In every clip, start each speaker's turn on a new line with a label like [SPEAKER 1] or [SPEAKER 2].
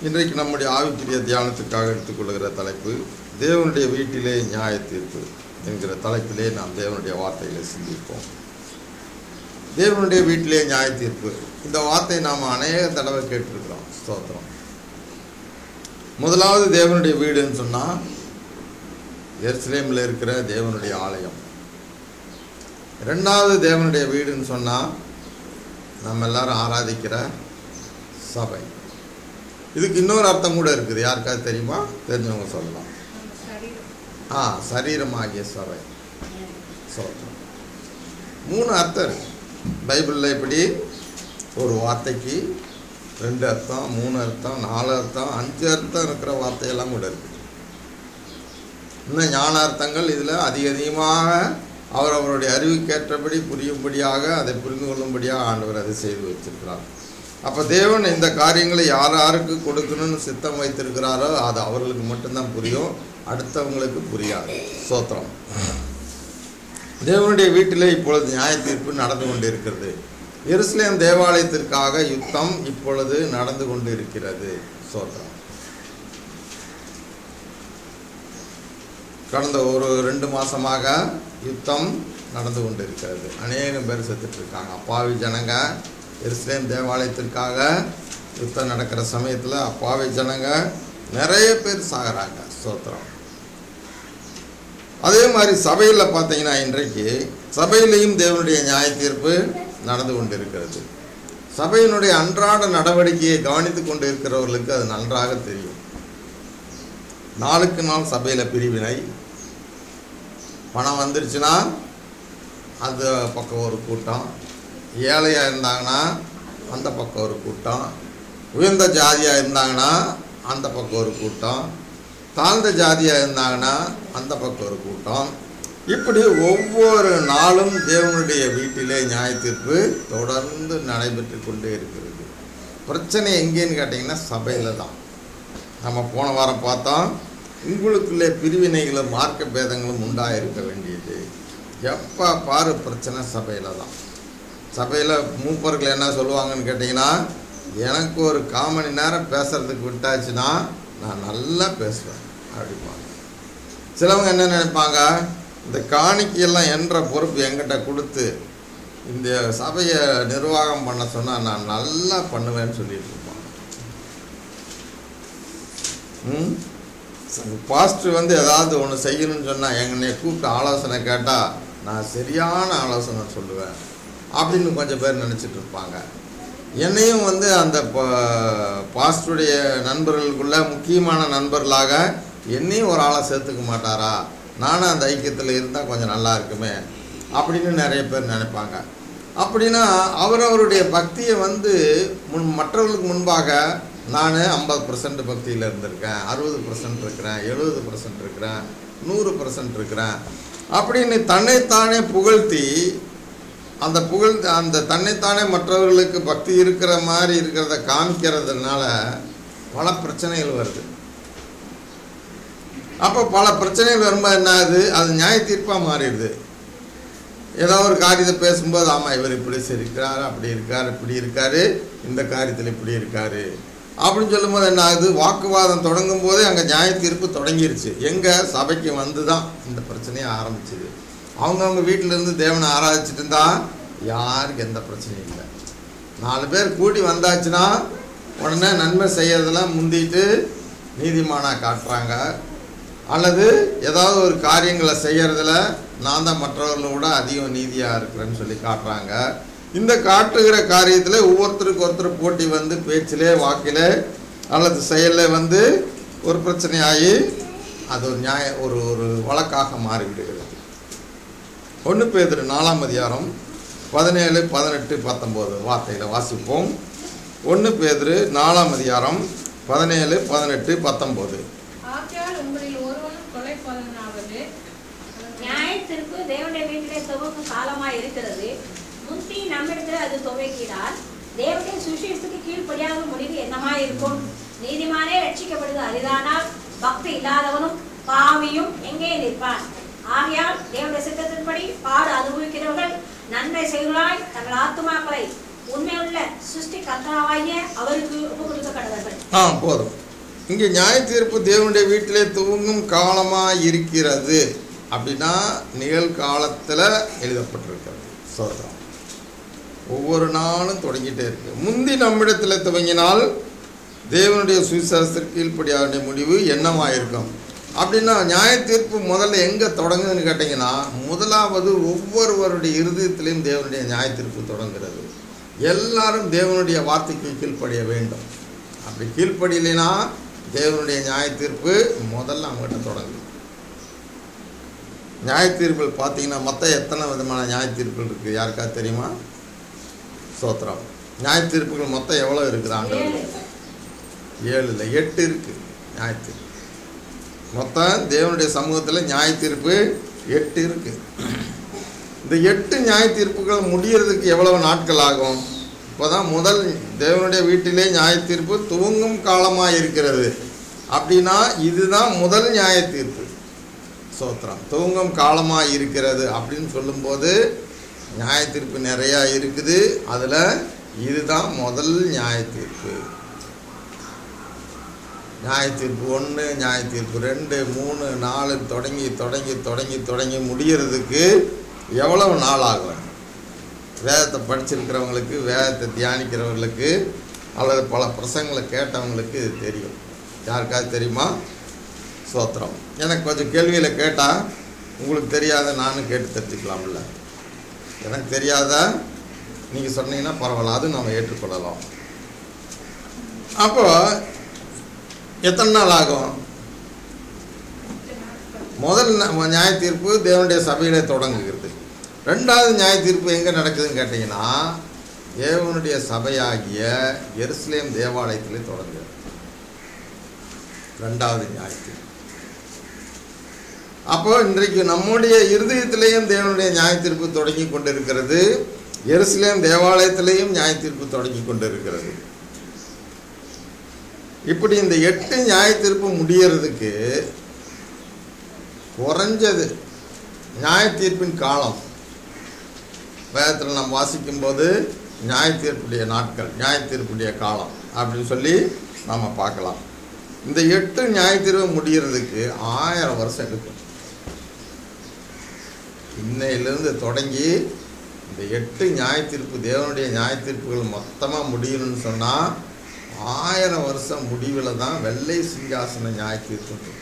[SPEAKER 1] இன்றைக்கு நம்முடைய ஆவிக்குரிய தியானத்துக்காக எடுத்துக்கொள்கிற தலைப்பு தேவனுடைய வீட்டிலே நியாய தீர்ப்பு என்கிற தலைப்பிலே நாம் தேவனுடைய வார்த்தைகளை சிந்திப்போம் தேவனுடைய வீட்டிலே நியாய தீர்ப்பு இந்த வார்த்தை நாம் அநேக தடவை கேட்டிருக்கிறோம் ஸ்தோத்திரம் முதலாவது தேவனுடைய வீடுன்னு சொன்னால் எருசலேமில் இருக்கிற தேவனுடைய ஆலயம் ரெண்டாவது தேவனுடைய வீடுன்னு சொன்னால் நம்ம எல்லாரும் ஆராதிக்கிற சபை இதுக்கு இன்னொரு அர்த்தம் கூட இருக்குது யாருக்காவது தெரியுமா தெரிஞ்சவங்க சொல்லலாம் ஆ சரீரமாகிய சபை சோத்திரம் மூணு அர்த்தம் இருக்கு பைபிளில் இப்படி ஒரு வார்த்தைக்கு ரெண்டு அர்த்தம் மூணு அர்த்தம் நாலு அர்த்தம் அஞ்சு அர்த்தம் இருக்கிற வார்த்தையெல்லாம் கூட இருக்கு இன்னும் ஞானார்த்தங்கள் இதில் அதிக அதிகமாக அவர் அவருடைய அறிவுக்கேற்றபடி புரியும்படியாக அதை புரிந்து கொள்ளும்படியாக ஆண்டவர் அதை செய்து வச்சிருக்கிறார் அப்போ தேவன் இந்த காரியங்களை யார் யாருக்கு கொடுக்கணும்னு சித்தம் வைத்திருக்கிறாரோ அது அவர்களுக்கு மட்டும்தான் புரியும் அடுத்தவங்களுக்கு புரியாது சோத்திரம் தேவனுடைய வீட்டிலே இப்பொழுது நியாய தீர்ப்பு நடந்து கொண்டு இருக்கிறது எருசலேம் தேவாலயத்திற்காக யுத்தம் இப்பொழுது நடந்து கொண்டு இருக்கிறது சோத்திரம் கடந்த ஒரு ரெண்டு மாசமாக யுத்தம் நடந்து கொண்டு இருக்கிறது அநேகம் பேர் செத்துட்டு இருக்காங்க அப்பாவி ஜனங்க எருசலேம் தேவாலயத்திற்காக யுத்தம் நடக்கிற சமயத்தில் அப்பாவி ஜனங்க நிறைய பேர் சாகுறாங்க ஸ்தோத்திரம் அதே மாதிரி சபையில் பார்த்தீங்கன்னா இன்றைக்கு சபையிலையும் தேவனுடைய நியாய தீர்ப்பு நடந்து கொண்டு இருக்கிறது சபையினுடைய அன்றாட நடவடிக்கையை கவனித்து கொண்டு இருக்கிறவர்களுக்கு அது நன்றாக தெரியும் நாளுக்கு நாள் சபையில் பிரிவினை பணம் வந்துருச்சுன்னா அந்த பக்கம் ஒரு கூட்டம் ஏழையாக இருந்தாங்கன்னா அந்த பக்கம் ஒரு கூட்டம் உயர்ந்த ஜாதியாக இருந்தாங்கன்னா அந்த பக்கம் ஒரு கூட்டம் தாழ்ந்த ஜாதியாக இருந்தாங்கன்னா அந்த பக்கம் ஒரு கூட்டம் இப்படி ஒவ்வொரு நாளும் தேவனுடைய வீட்டிலே நியாய தீர்ப்பு தொடர்ந்து நடைபெற்று கொண்டே இருக்கிறது பிரச்சனை எங்கேன்னு கேட்டிங்கன்னா சபையில் தான் நம்ம போன வாரம் பார்த்தோம் உங்களுக்குள்ளே பிரிவினைகளும் மார்க்க பேதங்களும் உண்டாயிருக்க வேண்டியது எப்போ பாரு பிரச்சனை சபையில் தான் சபையில் மூப்பர்கள் என்ன சொல்லுவாங்கன்னு கேட்டிங்கன்னா எனக்கு ஒரு கால் மணி நேரம் பேசுகிறதுக்கு விட்டாச்சுன்னா நான் நல்லா பேசுவேன் அப்படிம்பாங்க சிலவங்க என்ன நினைப்பாங்க இந்த காணிக்கையெல்லாம் என்ற பொறுப்பு என்கிட்ட கொடுத்து இந்த சபையை நிர்வாகம் பண்ண சொன்னால் நான் நல்லா பண்ணுவேன்னு சொல்லிட்டு இருப்பாங்க ம் பாஸ்டர் வந்து ஏதாவது ஒன்று செய்யணும்னு சொன்னால் என்னை கூப்பிட்டு ஆலோசனை கேட்டால் நான் சரியான ஆலோசனை சொல்லுவேன் அப்படின்னு கொஞ்சம் பேர் நினச்சிட்டு இருப்பாங்க என்னையும் வந்து அந்த பாஸ்டருடைய நண்பர்களுக்குள்ள முக்கியமான நண்பர்களாக என்னையும் ஒரு ஆளை சேர்த்துக்க மாட்டாரா நானும் அந்த ஐக்கியத்தில் இருந்தால் கொஞ்சம் நல்லா இருக்குமே அப்படின்னு நிறைய பேர் நினைப்பாங்க அப்படின்னா அவரவருடைய பக்தியை வந்து முன் மற்றவர்களுக்கு முன்பாக நான் ஐம்பது பர்சன்ட் பக்தியில் இருந்திருக்கேன் அறுபது பர்சன்ட் இருக்கிறேன் எழுபது பர்சன்ட் இருக்கிறேன் நூறு பர்சன்ட் இருக்கிறேன் அப்படின்னு தன்னைத்தானே புகழ்த்தி அந்த புகழ் அந்த தன்னைத்தானே மற்றவர்களுக்கு பக்தி இருக்கிற மாதிரி இருக்கிறத காமிக்கிறதுனால பல பிரச்சனைகள் வருது அப்போ பல பிரச்சனைகள் வரும்போது என்ன ஆகுது அது நியாய தீர்ப்பாக மாறிடுது ஏதோ ஒரு காரியத்தை பேசும்போது ஆமாம் இவர் இப்படி இருக்கிறார் அப்படி இருக்கார் இப்படி இருக்காரு இந்த காரியத்தில் இப்படி இருக்காரு அப்படின்னு சொல்லும்போது என்ன ஆகுது வாக்குவாதம் தொடங்கும் போதே அங்கே நியாய தீர்ப்பு தொடங்கிருச்சு எங்கே சபைக்கு வந்து தான் இந்த பிரச்சனையை ஆரம்பிச்சுது அவங்கவுங்க வீட்டிலேருந்து தேவனை ஆராதிச்சுட்டு இருந்தா யாருக்கு எந்த பிரச்சனையும் இல்லை நாலு பேர் கூடி வந்தாச்சுன்னா உடனே நன்மை செய்யறதெல்லாம் முந்திட்டு நீதிமானாக காட்டுறாங்க அல்லது ஏதாவது ஒரு காரியங்களை செய்யறதுல நான் தான் மற்றவர்களை விட அதிகம் நீதியாக இருக்கிறேன்னு சொல்லி காட்டுறாங்க இந்த காட்டுகிற காரியத்தில் ஒவ்வொருத்தருக்கு ஒருத்தர் போட்டி வந்து பேச்சிலே வாக்கிலே அல்லது செயலில் வந்து ஒரு பிரச்சனையாகி அது ஒரு நியாய ஒரு ஒரு வழக்காக மாறிவிடுகிறது ஒன்று பேர் நாலாம் அதிகாரம் பதினேழு பதினெட்டு பத்தொம்போது வார்த்தையில் வாசிப்போம் ஒன்று பேர் நாலாம் அதிகாரம் பதினேழு பதினெட்டு பத்தொம்போது
[SPEAKER 2] ஆகையால் உங்களில் ஒருவனும் கொலைபாதகனாவது
[SPEAKER 3] நியாயத்திற்கு தேவனுடைய வீட்டிலே துவங்கும் காலமாய் இருக்கிறது முந்தி நம்மிடத்தில் அது துவக்கினால் தேவனுடைய சுவிசேஷத்துக்கு கீழ்ப்படியாக முடிவு என்னமாய் இருக்கும் நீதிமானே ரட்சிக்கப்படுவது அரிதானால் பக்தி இல்லாதவனும் பாவியும் எங்கே நிற்பான் ஆகையால் தேவனுடைய சித்தத்தின்படி பாடு அனுபவிக்கிறவர்கள் நன்மை செய்கிறாய் தங்கள் ஆத்துமாக்களை உண்மையுள்ள சிருஷ்டி கர்த்தாவாகிய அவருக்கு ஒப்பு கொடுக்க கடவர்கள்
[SPEAKER 1] ஆ போதும் இங்கே நியாய தீர்ப்பு தேவனுடைய வீட்டிலே துவங்கும் காலமாக இருக்கிறது அப்படின்னா நிகழ்காலத்தில் எழுதப்பட்டிருக்கிறது சோதரம் ஒவ்வொரு நாளும் தொடங்கிட்டே இருக்கு முந்தி நம்மிடத்தில் துவங்கினால் தேவனுடைய சுவிசாசத்திற்கு கீழ்ப்படியாருடைய முடிவு என்னவாயிருக்கும் அப்படின்னா நியாய தீர்ப்பு முதல்ல எங்கே தொடங்குதுன்னு கேட்டிங்கன்னா முதலாவது ஒவ்வொருவருடைய இருதயத்திலையும் தேவனுடைய நியாய தீர்ப்பு தொடங்குகிறது எல்லாரும் தேவனுடைய வார்த்தைக்கு கீழ்ப்படிய வேண்டும் அப்படி கீழ்ப்படியலைனா தேவனுடைய நியாய தீர்ப்பு முதல்ல அவங்ககிட்ட தொடங்குது நியாய தீர்ப்புகள் பார்த்தீங்கன்னா மொத்தம் எத்தனை விதமான நியாய தீர்ப்புகள் இருக்குது யாருக்காவது தெரியுமா சோத்திரம் நியாய தீர்ப்புகள் மொத்தம் எவ்வளோ இருக்குதாங்க
[SPEAKER 3] ஏழு
[SPEAKER 1] ஏழு இல்லை எட்டு இருக்குது நியாய தீர்ப்பு மொத்தம் தேவனுடைய சமூகத்தில் நியாய தீர்ப்பு எட்டு இருக்குது இந்த எட்டு நியாய தீர்ப்புகள் முடியறதுக்கு எவ்வளவு நாட்கள் ஆகும் இப்போதான் முதல் தேவனுடைய வீட்டிலே நியாய தீர்ப்பு துவங்கும் காலமாக இருக்கிறது அப்படின்னா இதுதான் முதல் நியாய தீர்ப்பு சோத்திரம் துவங்கும் காலமாக இருக்கிறது அப்படின்னு சொல்லும்போது நியாய தீர்ப்பு நிறையா இருக்குது அதில் இதுதான் முதல் நியாய தீர்ப்பு நியாய தீர்ப்பு ஒன்று நியாய தீர்ப்பு ரெண்டு மூணு நாலு தொடங்கி தொடங்கி தொடங்கி தொடங்கி முடியறதுக்கு எவ்வளவு நாள் ஆகும் வேதத்தை படிச்சிருக்கிறவங்களுக்கு வேதத்தை தியானிக்கிறவங்களுக்கு அல்லது பல பிரசங்களை கேட்டவங்களுக்கு இது தெரியும் யாருக்காவது தெரியுமா சோத்திரம் எனக்கு கொஞ்சம் கேள்வியில் கேட்டால் உங்களுக்கு தெரியாத நானும் கேட்டு தெரிஞ்சுக்கலாம்ல எனக்கு தெரியாத நீங்கள் சொன்னீங்கன்னா பரவாயில்ல அது நம்ம ஏற்றுக்கொள்ளலாம் அப்போ எத்தனை நாள் ஆகும் முதல் ந- நியாய தீர்ப்பு தேவனுடைய சபையிலே தொடங்குகிறது ரெண்டாவது நியாய தீர்ப்பு எங்கே நடக்குதுன்னு கேட்டிங்கன்னா தேவனுடைய சபையாகிய எருசலேம் தேவாலயத்திலே தொடங்குகிறது ரெண்டாவது நியாய தீர்ப்பு அப்போ இன்றைக்கு நம்முடைய இருதயத்திலேயும் தேவனுடைய நியாய தீர்ப்பு தொடங்கி கொண்டிருக்கிறது எருசலேம் தேவாலயத்திலேயும் நியாய தீர்ப்பு தொடங்கி கொண்டிருக்கிறது இப்படி இந்த எட்டு நியாய தீர்ப்பு முடியறதுக்கு குறைஞ்சது நியாய தீர்ப்பின் காலம் வேதத்தில் நாம் வாசிக்கும்போது நியாய தீர்ப்புடைய நாட்கள் நியாய தீர்ப்புடைய காலம் அப்படின்னு சொல்லி நாம் பார்க்கலாம் இந்த எட்டு நியாய தீர்ப்பு முடியறதுக்கு ஆயிரம் வருஷம் எடுக்கும் இன்னையிலிருந்து தொடங்கி இந்த எட்டு நியாய தீர்ப்பு தேவனுடைய நியாய தீர்ப்புகள் மொத்தமாக முடியணும்னு சொன்னால் ஆயிரம் வருஷம் முடிவில் தான் வெள்ளை சிங்காசன நியாய தீர்ப்பு இருக்கு.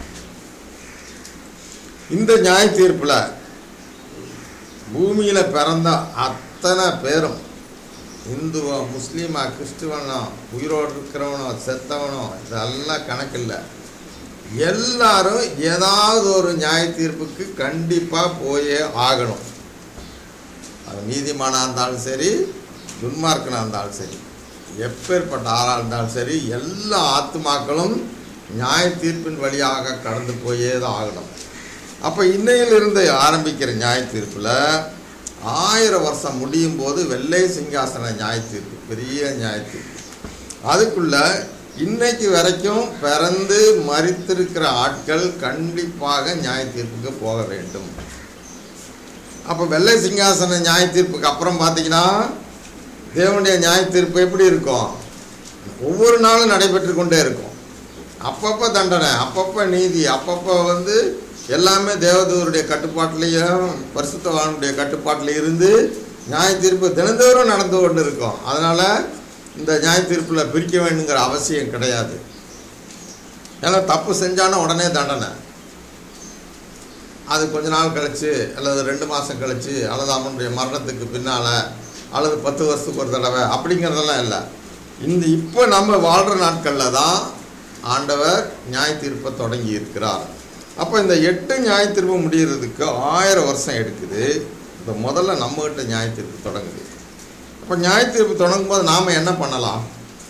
[SPEAKER 1] இந்த நியாய தீர்ப்பில் பூமியில் பிறந்த அத்தனை பேரும் இந்துவோ முஸ்லீமா கிறிஸ்துவனோ உயிரோடு இருக்கிறவனோ செத்தவனோ இதெல்லாம் கணக்கில்லை எல்லாரும் ஏதாவது ஒரு நியாய தீர்ப்புக்கு கண்டிப்பாக போயே ஆகணும் அது நீதிமானாக இருந்தாலும் சரி துன்மார்க்கனாக இருந்தாலும் சரி எப்பேற்பட்ட ஆளாக இருந்தாலும் சரி எல்லா ஆத்துமாக்களும் நியாய தீர்ப்பின் வழியாக கடந்து போயே தான் ஆகணும் அப்போ இன்னையிலிருந்து ஆரம்பிக்கிற நியாய தீர்ப்பில் ஆயிரம் வருஷம் முடியும் போது வெள்ளை சிங்காசன நியாய தீர்ப்பு பெரிய நியாய தீர்ப்பு அதுக்குள்ள இன்னைக்கு வரைக்கும் பிறந்து மறித்திருக்கிற ஆட்கள் கண்டிப்பாக நியாய தீர்ப்புக்கு போக வேண்டும் அப்போ வெள்ளை சிங்காசன நியாய தீர்ப்புக்கு அப்புறம் பார்த்தீங்கன்னா தேவனுடைய நியாய தீர்ப்பு எப்படி இருக்கும் ஒவ்வொரு நாளும் நடைபெற்று கொண்டே இருக்கும் அப்பப்போ தண்டனை அப்பப்போ நீதி அப்பப்போ வந்து எல்லாமே தேவதூருடைய கட்டுப்பாட்டிலையும் பரிசுத்தவானுடைய கட்டுப்பாட்டில் இருந்து நியாய தீர்ப்பு தினந்தோறும் நடந்து கொண்டு இருக்கும் அதனால் இந்த நியாய தீர்ப்பில் பிரிக்க வேண்டுங்கிற அவசியம் கிடையாது ஏன்னா தப்பு செஞ்சானா உடனே தண்டனை அது கொஞ்ச நாள் கழிச்சு அல்லது ரெண்டு மாதம் கழிச்சு அல்லது அவனுடைய மரணத்துக்கு பின்னால் அல்லது பத்து வருஷத்துக்கு ஒரு தடவை அப்படிங்கிறதெல்லாம் இல்லை இந்த இப்போ நம்ம வாழ்கிற நாட்களில் தான் ஆண்டவர் நியாய தீர்ப்பை தொடங்கி இருக்கிறார் அப்போ இந்த எட்டு நியாய தீர்ப்பு முடியறதுக்கு ஆயிரம் வருஷம் எடுக்குது இப்போ முதல்ல நம்மகிட்ட நியாய தீர்ப்பு தொடங்குது அப்போ நியாய தீர்ப்பு தொடங்கும் போது நாம் என்ன பண்ணலாம்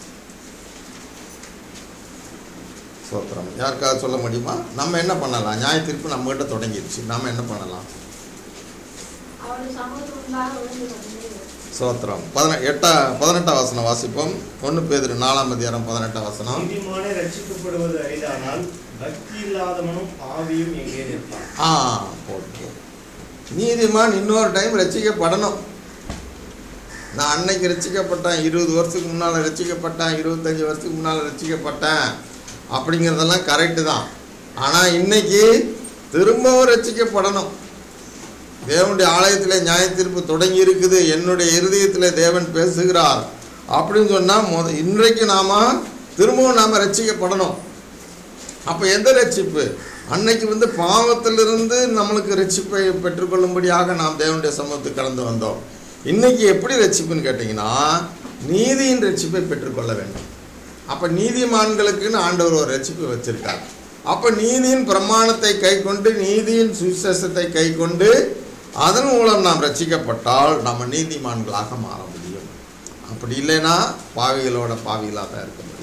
[SPEAKER 1] சோத்திரம் யாருக்காவது சொல்ல முடியுமா நம்ம என்ன பண்ணலாம் நியாய தீர்ப்பு நம்மகிட்ட தொடங்கிடுச்சு நாம் என்ன பண்ணலாம்
[SPEAKER 3] அவருடைய சமூகத்துக்கு முன்பாக விழுந்து கொண்டு
[SPEAKER 1] சோத்திரம் பதினெ எட்டா பதினெட்டாம் வசனம் வாசிப்போம் ஒன்று பேர் நாலாம் அதிகாரம் பதினெட்டாம் வசனம்
[SPEAKER 4] நீதிமானே ரட்சிக்கப்படுவது அரிதானால் பக்தி இல்லாதவனும் பாவியும் எங்கே நிற்பான்
[SPEAKER 1] ஆ போதும் போதும். நீதிமான் இன்னொரு டைம் ரசிக்கப்படணும் நான் அன்னைக்கு ரசிக்கப்பட்டேன் இருபது வருஷத்துக்கு முன்னால் ரசிக்கப்பட்டேன் இருபத்தஞ்சி வருஷத்துக்கு முன்னால் ரசிக்கப்பட்டேன் அப்படிங்கிறதெல்லாம் கரெக்டு தான் ஆனால் இன்னைக்கு திரும்பவும் ரசிக்கப்படணும் தேவனுடைய ஆலயத்தில் நியாயத்தீர்ப்பு தொடங்கி இருக்குது என்னுடைய இருதயத்தில் தேவன் பேசுகிறார் அப்படின்னு சொன்னால் முத இன்றைக்கு நாம திரும்பவும் நாம் ரட்சிக்கப்படணும் அப்போ எந்த ரட்சிப்பு அன்னைக்கு வந்து பாவத்திலிருந்து நம்மளுக்கு ரட்சிப்பை பெற்றுக்கொள்ளும்படியாக நாம் தேவனுடைய சமூகத்துக்கு கடந்து வந்தோம் இன்னைக்கு எப்படி ரட்சிப்புன்னு கேட்டிங்கன்னா நீதியின் ரட்சிப்பை பெற்றுக்கொள்ள வேண்டும் அப்போ நீதிமான்களுக்குன்னு ஆண்டவர் ஒரு ரட்சிப்பு வச்சிருக்கார் அப்போ நீதியின் பிரமாணத்தை கை கொண்டு நீதியின் சுவிசேஷத்தை கை கொண்டு அதன் மூலம் நாம் ரட்சிக்கப்பட்டால் நம்ம நீதிமான்களாக மாற முடியும் அப்படி இல்லைன்னா பாவிகளோட பாவிகளாக தான் இருக்க முடியும்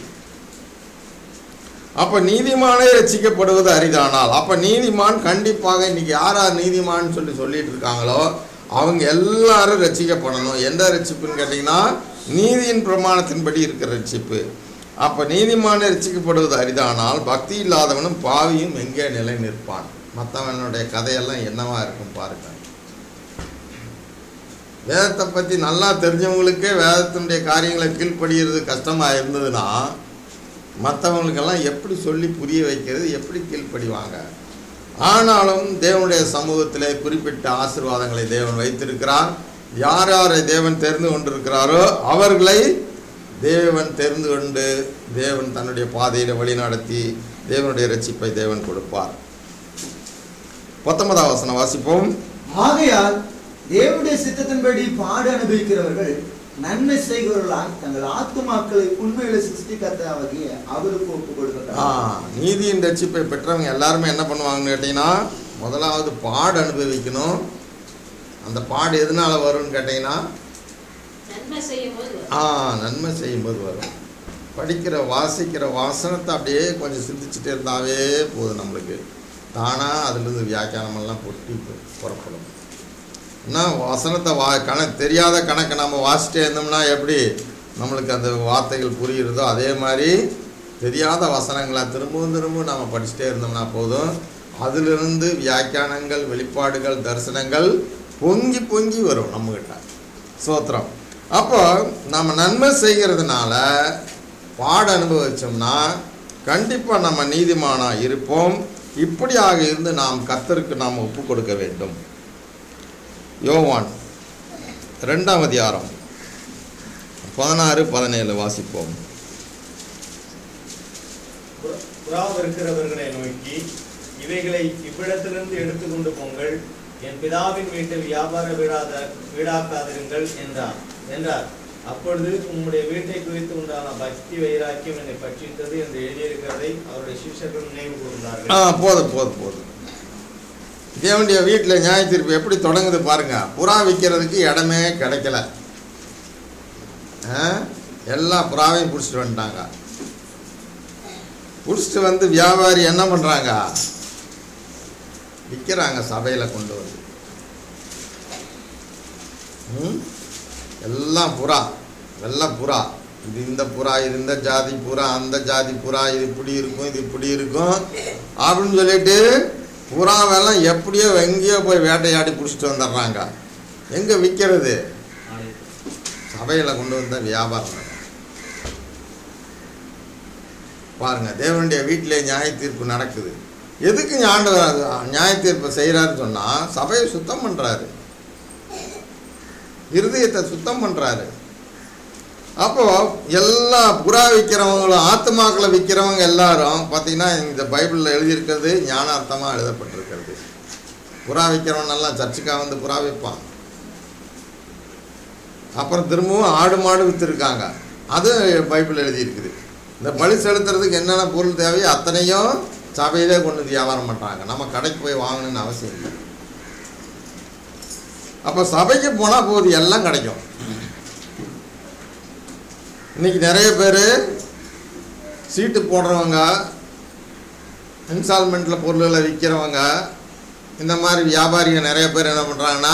[SPEAKER 1] அப்போ நீதிமானே ரட்சிக்கப்படுவது அரிதானால் அப்போ நீதிமான் கண்டிப்பாக இன்னைக்கு யார் யார் நீதிமான் சொல்லி சொல்லிட்டு இருக்காங்களோ அவங்க எல்லாரும் ரட்சிக்கப்படணும் எந்த ரட்சிப்புன்னு கேட்டிங்கன்னா நீதியின் பிரமாணத்தின்படி இருக்கிற ரட்சிப்பு அப்போ நீதிமானே ரட்சிக்கப்படுவது அரிதானால் பக்தி இல்லாதவனும் பாவியும் எங்கே நிலை நிற்பான் மற்றவனுடைய கதையெல்லாம் என்னவா இருக்கும் பாருங்க வேதத்தை பற்றி நல்லா தெரிஞ்சவங்களுக்கே வேதத்தினுடைய காரியங்களை கீழ்ப்படுகிறது கஷ்டமாக இருந்ததுன்னா மற்றவங்களுக்கெல்லாம் எப்படி சொல்லி புரிய வைக்கிறது எப்படி கீழ்ப்படிவாங்க ஆனாலும் தேவனுடைய சமூகத்தில் குறிப்பிட்ட ஆசீர்வாதங்களை தேவன் வைத்திருக்கிறார் யார் யாரை தேவன் தெரிந்து கொண்டிருக்கிறாரோ அவர்களை தேவன் தெரிந்து கொண்டு தேவன் தன்னுடைய பாதையில் வழிநடத்தி தேவனுடைய ரட்சிப்பை தேவன் கொடுப்பார் பத்தொன்பதாம் வசனம் வாசிப்போம்
[SPEAKER 5] ஆகையால் தேவனுடைய சித்தத்தின்படி பாடு அனுபவிக்கிறவர்கள் நன்மை செய்கிறவர்களாய் தங்கள் ஆத்துமாக்களை உண்மையில சிருஷ்டிகர்த்தாவாகிய அவருக்கு ஒப்பு
[SPEAKER 1] ஆ,
[SPEAKER 5] கொடுக்கிறார்
[SPEAKER 1] நீதியின் ரட்சிப்பை பெற்றவங்க எல்லாருமே என்ன பண்ணுவாங்கன்னு கேட்டிங்கன்னா முதலாவது பாடு அனுபவிக்கணும் அந்த பாடு எதனால வரும்னு கேட்டிங்கன்னா
[SPEAKER 3] நன்மை செய்யும் போது வரும்.
[SPEAKER 1] ஆ நன்மை செய்யும்போது வரும் படிக்கிற வாசிக்கிற வாசனத்தை அப்படியே கொஞ்சம் சிந்திச்சுட்டே இருந்தாவே போதும் நம்மளுக்கு தானாக அதுலேருந்து வியாக்கியானமெல்லாம் பொட்டி பு- புறப்படும் என்ன வசனத்தை வா கணக்கு தெரியாத கணக்கை நம்ம வாசிட்டே இருந்தோம்னா எப்படி நம்மளுக்கு அந்த வார்த்தைகள் புரியுறதோ அதே மாதிரி தெரியாத வசனங்களை திரும்பவும் திரும்பவும் நம்ம படிச்சுட்டே இருந்தோம்னா போதும் அதிலிருந்து வியாக்கியானங்கள் வெளிப்பாடுகள் தரிசனங்கள் பொங்கி பொங்கி வரும் நம்மகிட்ட சோத்திரம் அப்போ நம்ம நன்மை செய்கிறதுனால பாட அனுபவிச்சோம்னா கண்டிப்பாக நம்ம நீதிமானா இருப்போம் இப்படியாக இருந்து நாம் கர்த்தருக்கு நாம் ஒப்பு கொடுக்க வேண்டும் யோவான் ரெண்டாம் அதிகாரம் பதினாறு பதினேழு வாசிப்போம்
[SPEAKER 4] புற- புறாவு இருக்கிறவர்களை நோக்கி இவைகளை இவ்விடத்திலிருந்து எடுத்துக்கொண்டு போங்கள் என் பிதாவின் வீட்டை வியாபார வீடாத வீடாக்காதிருங்கள் என்றார் என்றார் அப்பொழுது உம்முடைய வீட்டை குறித்து உண்டான பக்தி வைராக்கியம் என்னை பற்றித்தது என்று எழுதியிருக்கிறதை அவருடைய சிஷ்யர்கள் நினைவு
[SPEAKER 1] ஆ
[SPEAKER 4] கூர்ந்தார்கள்
[SPEAKER 1] போதும் போதும் போதும் தேவனுடைய வீட்டில் நியாய தீர்ப்பு எப்படி தொடங்குது பாருங்க புறா விற்கிறதுக்கு இடமே கிடைக்கல ஆ? எல்லா புறாவையும் பிடிச்சிட்டு வந்துட்டாங்க பிடிச்சிட்டு வந்து வியாபாரி என்ன பண்ணுறாங்க விற்கிறாங்க சபையில் கொண்டு வந்து ம்? எல்லாம் புறா வெள்ளை புறா இது இந்த புறா இது இந்த ஜாதி புறா அந்த ஜாதி புறா இது இப்படி இருக்கும் இது இப்படி இருக்கும் அப்படின்னு சொல்லிட்டு புறாவெல்லாம் எப்படியோ எங்கேயோ போய் வேட்டையாடி பிடிச்சிட்டு வந்துடுறாங்க எங்கே விற்கிறது சபையில் கொண்டு வந்த வியாபாரம் நடக்கும். பாருங்க தேவனுடைய வீட்டிலே நியாய தீர்ப்பு நடக்குது எதுக்கு ஆண்டவர் நியாய தீர்ப்பு செய்கிறாருன்னு சொன்னால் சபையை சுத்தம் பண்ணுறாரு இருதயத்தை சுத்தம் பண்ணுறாரு அப்போ எல்லா புறா விற்கிறவங்களும் ஆத்துமாக்களை விற்கிறவங்க எல்லாரும் பார்த்தீங்கன்னா இந்த பைபிளில் எழுதியிருக்கிறது ஞானார்த்தமாக எழுதப்பட்டிருக்கிறது புறா விற்கிறவன் எல்லாம் சர்ச்சுக்காக வந்து புறா விற்பான் அப்புறம் திரும்பவும் ஆடு மாடு விற்றுருக்காங்க அது பைபிள் எழுதியிருக்குது இந்த பலி செலுத்துறதுக்கு என்னென்ன பொருள் தேவையோ அத்தனையும் சபையிலே கொண்டு வந்து வியாபாரம் பண்ணுறாங்க நம்ம கடைக்கு போய் வாங்கணும்னு அவசியம் இல்லை அப்போ சபைக்கு போனால் போகுது எல்லாம் கிடைக்கும் இன்னைக்கு நிறைய பேர் சீட்டு போடுறவங்க இன்ஸ்டால்மெண்ட்டில் பொருள்களை விற்கிறவங்க இந்த மாதிரி வியாபாரிங்க நிறைய பேர் என்ன பண்ணுறாங்கன்னா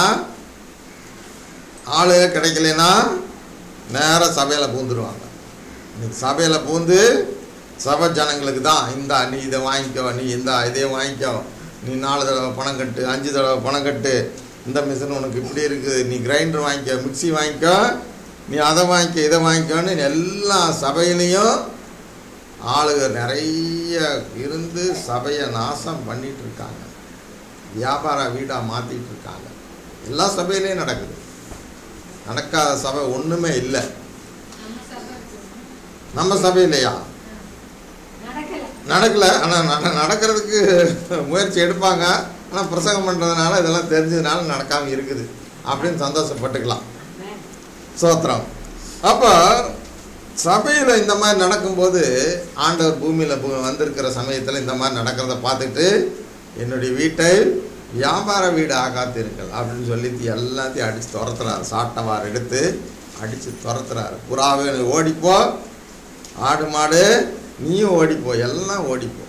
[SPEAKER 1] ஆளு கிடைக்கலனா நேராக சபையில் பூந்துருவாங்க இன்னைக்கு சபையில் பூந்து சபை ஜனங்களுக்கு தான் இந்தா நீ இதை வாங்கிக்கோ நீ இந்தா இதே வாங்கிக்கோ நீ நாலு தடவை பணம் கட்டு அஞ்சு தடவை பணம் கட்டு இந்த மிஷின் உனக்கு இப்படி இருக்குது நீ கிரைண்டர் வாங்கிக்கோ மிக்ஸி வாங்கிக்கோ நீ அதை வாங்கிக்க இதை வாங்கிக்கோன்னு எல்லா சபையிலையும் ஆளுங்க நிறைய இருந்து சபையை நாசம் பண்ணிட்டு இருக்காங்க வியாபார வீடாக மாற்றிட்டு இருக்காங்க எல்லா சபையிலையும் நடக்குது நடக்காத சபை ஒன்றுமே இல்லை
[SPEAKER 2] நம்ம சபை இருக்கு.
[SPEAKER 1] நம்ம சபையிலையா
[SPEAKER 3] நடக்கல
[SPEAKER 1] நடக்கல ஆனால் நடக்கிறதுக்கு முயற்சி எடுப்பாங்க ஆனால் பிரசங்கம் பண்ணுறதுனால இதெல்லாம் தெரிஞ்சதுனால நடக்காமல் இருக்குது அப்படின்னு சந்தோஷப்பட்டுக்கலாம் சோத்திரம் அப்போ சபையில் இந்த மாதிரி நடக்கும்போது ஆண்டவர் பூமியில் வந்திருக்கிற சமயத்தில் இந்த மாதிரி நடக்கிறத பார்த்துட்டு என்னுடைய வீட்டை வியாபார வீடு ஆகாத்தீர்கள் அப்படின்னு சொல்லி எல்லாத்தையும் அடித்து துரத்துறாரு சாட்டவார் எடுத்து அடித்து துரத்துறாரு புறாவே நீ ஓடிப்போ ஆடு மாடு நீயும் ஓடிப்போ எல்லாம் ஓடிப்போ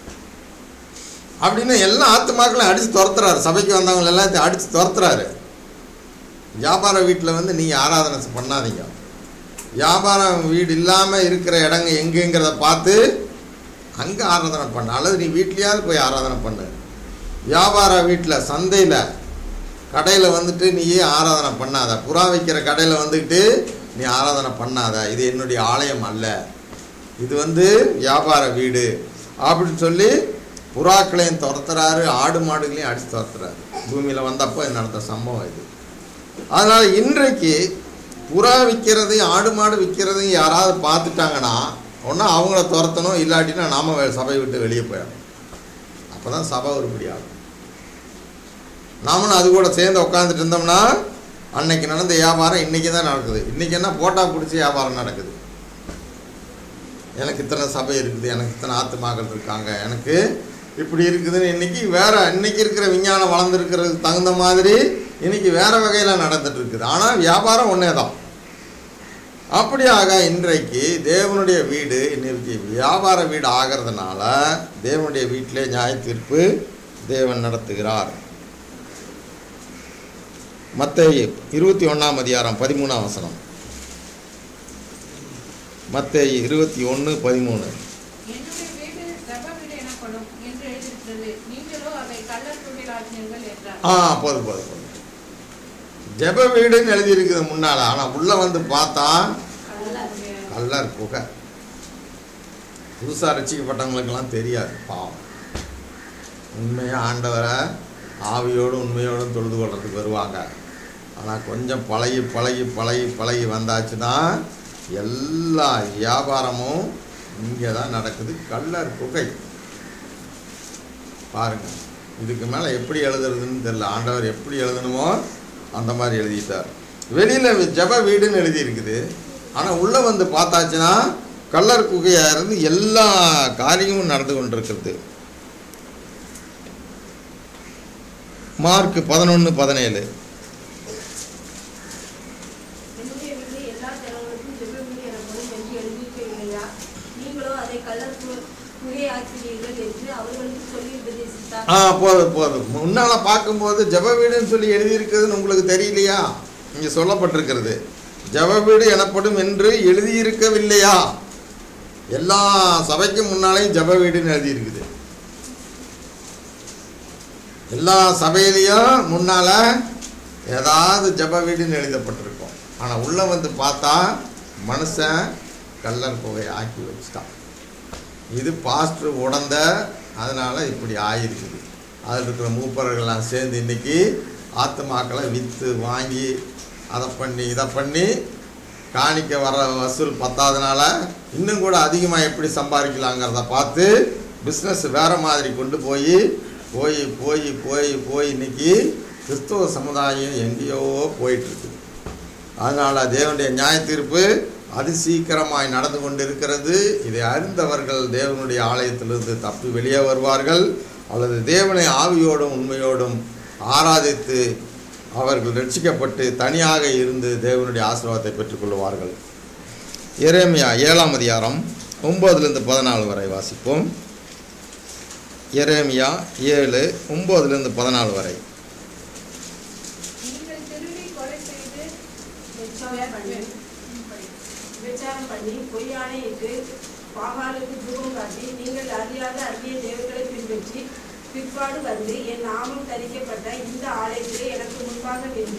[SPEAKER 1] அப்படின்னு எல்லா ஆத்துமாக்களையும் அடித்து துரத்துறாரு சபைக்கு வந்தவங்க எல்லாத்தையும் அடித்து துரத்துறாரு வியாபார வீட்டில் வந்து நீங்கள் ஆராதனை பண்ணாதீங்க வியாபாரம் வீடு இல்லாமல் இருக்கிற இடங்க எங்கேங்கிறத பார்த்து அங்கே ஆராதனை பண்ண அல்லது நீ வீட்லேயாவது போய் ஆராதனை பண்ணு வியாபார வீட்டில் சந்தையில் கடையில் வந்துட்டு நீயே ஆராதனை பண்ணாத புறா வைக்கிற கடையில் வந்துக்கிட்டு நீ ஆராதனை பண்ணாத இது என்னுடைய ஆலயம் அல்ல இது வந்து வியாபார வீடு அப்படின்னு சொல்லி புறாக்களையும் துரத்துறாரு ஆடு மாடுகளையும் அடித்து துரத்துறாரு பூமியில் வந்தப்போ நடந்த சம்பவம் இது அதனால் இன்றைக்கு புறா விற்கிறதையும் ஆடு மாடு விற்கிறதையும் யாராவது பார்த்துட்டாங்கன்னா ஒன்றா அவங்கள துரத்தணும் இல்லாட்டினா நாம வே- சபையை விட்டு வெளியே போயிடணும் அப்போ தான் சபை உருப்படி ஆகும் நாமளும் அது கூட சேர்ந்து உட்காந்துட்டு இருந்தோம்னா அன்னைக்கு நடந்த வியாபாரம் இன்னைக்கு தான் நடக்குது இன்னைக்கு என்ன போட்டா பிடிச்சி வியாபாரம் நடக்குது எனக்கு இத்தனை சபை இருக்குது எனக்கு இத்தனை ஆத்துமாக்கள் இருக்காங்க எனக்கு இப்படி இருக்குதுன்னு இன்னைக்கு வேற இன்னைக்கு இருக்கிற விஞ்ஞானம் வளர்ந்துருக்கிறதுக்கு தகுந்த மாதிரி இன்னைக்கு வேற வகையில் நடந்துட்டு இருக்குது ஆனால் வியாபாரம் ஒன்றே தான் அப்படியாக இன்றைக்கு தேவனுடைய வீடு இன்னைக்கு வியாபார வீடு ஆகிறதுனால தேவனுடைய வீட்டிலே நியாய தீர்ப்பு தேவன் நடத்துகிறார் மத்தேயு இருபத்தி ஒன்றாம் அதிகாரம் பதிமூணாம் வசனம் மத்தேயு இருபத்தி ஒன்று பதிமூணு
[SPEAKER 2] என்னுடைய வீடு ஜெப வீடு எனப்படும் என்று எழுதியிருக்கிறது நீங்களோ அதை கள்ளர் தொழிலாக்கினீர்கள் என்றார்
[SPEAKER 1] ஆ போதும் போதும் போதும் ஜெப வீடுன்னு எழுதியிருக்குது முன்னால் ஆனால் உள்ளே வந்து பார்த்தா கல்லர் குகை புதுசாக ரசிக்கப்பட்டவங்களுக்கெல்லாம் தெரியாது பாவம் உண்மையாக ஆண்டவரை ஆவியோடு உண்மையோடும் தொழுது கொள்றதுக்கு வருவாங்க ஆனால் கொஞ்சம் பழகி பழகி பழகி பழகி வந்தாச்சுன்னா எல்லா வியாபாரமும் இங்கே தான் நடக்குது கல்லர் குகை பாருங்க இதுக்கு மேலே எப்படி எழுதுறதுன்னு தெரியல ஆண்டவர் எப்படி எழுதணுமோ அந்த மாதிரி எழுதிட்டார் வெளியில் ஜெப வீடுன்னு எழுதியிருக்குது ஆனால் உள்ளே வந்து பார்த்தாச்சுன்னா கல்லர் குகையாக இருந்து எல்லா காரியமும் நடந்து கொண்டிருக்கிறது மார்க் பதினொன்று பதினேழு
[SPEAKER 6] என்னுடைய வீடு எல்லா ஜனங்களுக்கும் ஜெப வீடு எனப்படும் என்று எழுதியிருக்கவில்லையா நீங்களோ அதை கள்ளர் குகையாக்கிறீர்கள் என்று அவர்களுக்கு சொல்லி உபதேசித்தார்
[SPEAKER 1] ஆ போதும் போதும் முன்னால் பார்க்கும்போது ஜெப வீடுன்னு சொல்லி எழுதியிருக்குதுன்னு உங்களுக்கு தெரியலையா இங்கே சொல்லப்பட்டிருக்கிறது ஜெப வீடு எனப்படும் என்று எழுதியிருக்கவில்லையா எல்லா சபைக்கும் முன்னாலேயும் ஜெப வீடுன்னு எழுதியிருக்குது எல்லா சபையிலையும் முன்னால் ஏதாவது ஜெப வீடுன்னு எழுதப்பட்டிருக்கும் ஆனால் உள்ளே வந்து பார்த்தா மனுஷன் கல்லர் புகை ஆக்கி வச்சுட்டான் இது பாஸ்டர் உடந்த அதனால் இப்படி ஆயிருக்குது அதில் இருக்கிற மூப்பர்கள்லாம் சேர்ந்து இன்னைக்கு ஆத்துமாக்களை விற்று வாங்கி அதை பண்ணி இதை பண்ணி காணிக்க வர வசூல் பத்தாதனால இன்னும் கூட அதிகமாக எப்படி சம்பாதிக்கலாங்கிறத பார்த்து பிஸ்னஸ் வேறு மாதிரி கொண்டு போய் போய் போய் போய் போய் இன்னைக்கு கிறிஸ்தவ சமுதாயம் எங்கேயோ போயிட்டுருக்குது அதனால் தேவனுடைய நியாய தீர்ப்பு அதி சீக்கிரமாய் நடந்து கொண்டிருக்கிறது இதை அறிந்தவர்கள் தேவனுடைய ஆலயத்திலிருந்து தப்பி வெளியே வருவார்கள் அல்லது தேவனை ஆவியோடும் உண்மையோடும் ஆராதித்து அவர்கள் ரட்சிக்கப்பட்டு தனியாக இருந்து தேவனுடைய ஆசீர்வாதத்தை பெற்றுக்கொள்வார்கள் எரேமியா ஏழாம் அதிகாரம் ஒம்போதுலேருந்து பதினாலு வரை வாசிப்போம் எரேமியா ஏழு ஒம்போதுலேருந்து பதினாலு வரை
[SPEAKER 2] நீங்கள் திருடி கொலை செய்து
[SPEAKER 6] விபச்சாரம் பண்ணி விபச்சாரம் பண்ணி பொய்யானையிட்டு பாகாலுக்கு தூபம் காட்டி நீங்கள் அறியாத அந்நிய தேவர்களை பின்பற்றி பிற்பாடு வந்து என் நாமம் தரிக்கப்பட்ட இந்த ஆலயத்திலே எனக்கு முன்பாக நின்று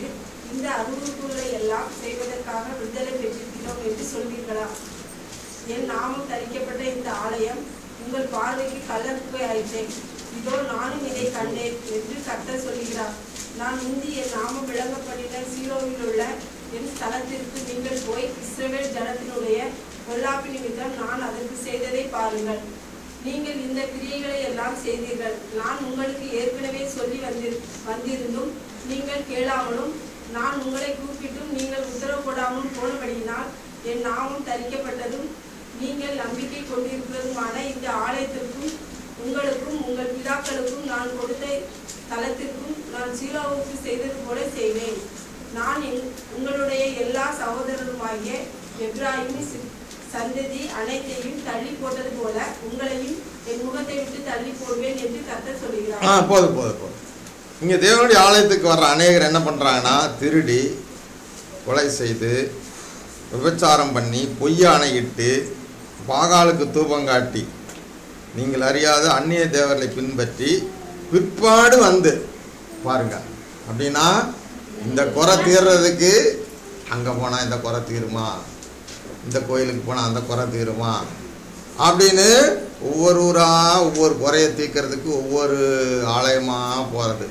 [SPEAKER 6] இந்த அருவருப்புகளை எல்லாம் செய்வதற்காக விடுதலை பெற்றிருக்கிறோம் என்று சொல்வீர்களா என் நாமம் தரிக்கப்பட்ட இந்த ஆலயம் உங்கள் பார்வைக்கு கல்லற்புகை ஆயிற்றே இதோ நானும் இதை கண்டேன் என்று கர்த்தர் சொல்கிறார் நான் முந்தி என் நாமம் விளங்கப்படின சீரோவில் உள்ள என் ஸ்தலத்திற்கு நீங்கள் போய் இஸ்ரவேல் ஜனத்தினுடைய பொல்லாப்பு நிமித்தம் நான் அதற்கு செய்ததை பாருங்கள் நீங்கள் இந்த கிரியைகளை எல்லாம் செய்தீர்கள் நான் உங்களுக்கு ஏற்கனவே சொல்லி வந்திரு வந்திருந்தும் நீங்கள் கேளாமலும் நான் உங்களை கூப்பிட்டும் நீங்கள் உத்தரவு போடாமலும் போனபடியினால் என் நாமம் தரிக்கப்பட்டதும் நீங்கள் நம்பிக்கை கொண்டிருக்கிறதுமான இந்த ஆலயத்திற்கும் உங்களுக்கும் உங்கள் பிதாக்களுக்கும் நான் கொடுத்த தலத்திற்கும் நான் சீலோவுக்கு செய்தது போல செய்வேன் நான் எங்- உங்களுடைய எல்லா சகோதரருமாகிய எப்ராஹிம் சி- சந்ததி அனைத்தையும் தள்ளி போட்டது போல உங்களையும் என் முகத்தை விட்டு தள்ளி போடுவேன் என்று கர்த்தர்
[SPEAKER 1] ஆ
[SPEAKER 6] சொல்கிறார்
[SPEAKER 1] போதும் போதும் போதும் இங்கே தேவனுடைய ஆலயத்துக்கு வர்ற அநேகர் என்ன பண்ணுறாங்கன்னா திருடி கொலை செய்து விபச்சாரம் பண்ணி பொய்யானையிட்டு பாகாலுக்கு தூபம் காட்டி நீங்கள் அறியாத அந்நிய தேவர்களை பின்பற்றி பிற்பாடு வந்து பாருங்க அப்படின்னா இந்த குறை தீர்றதுக்கு அங்கே போனால் இந்த குறை தீருமா இந்த கோயிலுக்கு போனால் அந்த குறை தீருமா அப்படின்னு ஒவ்வொரு ஊராக ஒவ்வொரு குறையை தீர்க்கறதுக்கு ஒவ்வொரு ஆலயமாக போகிறது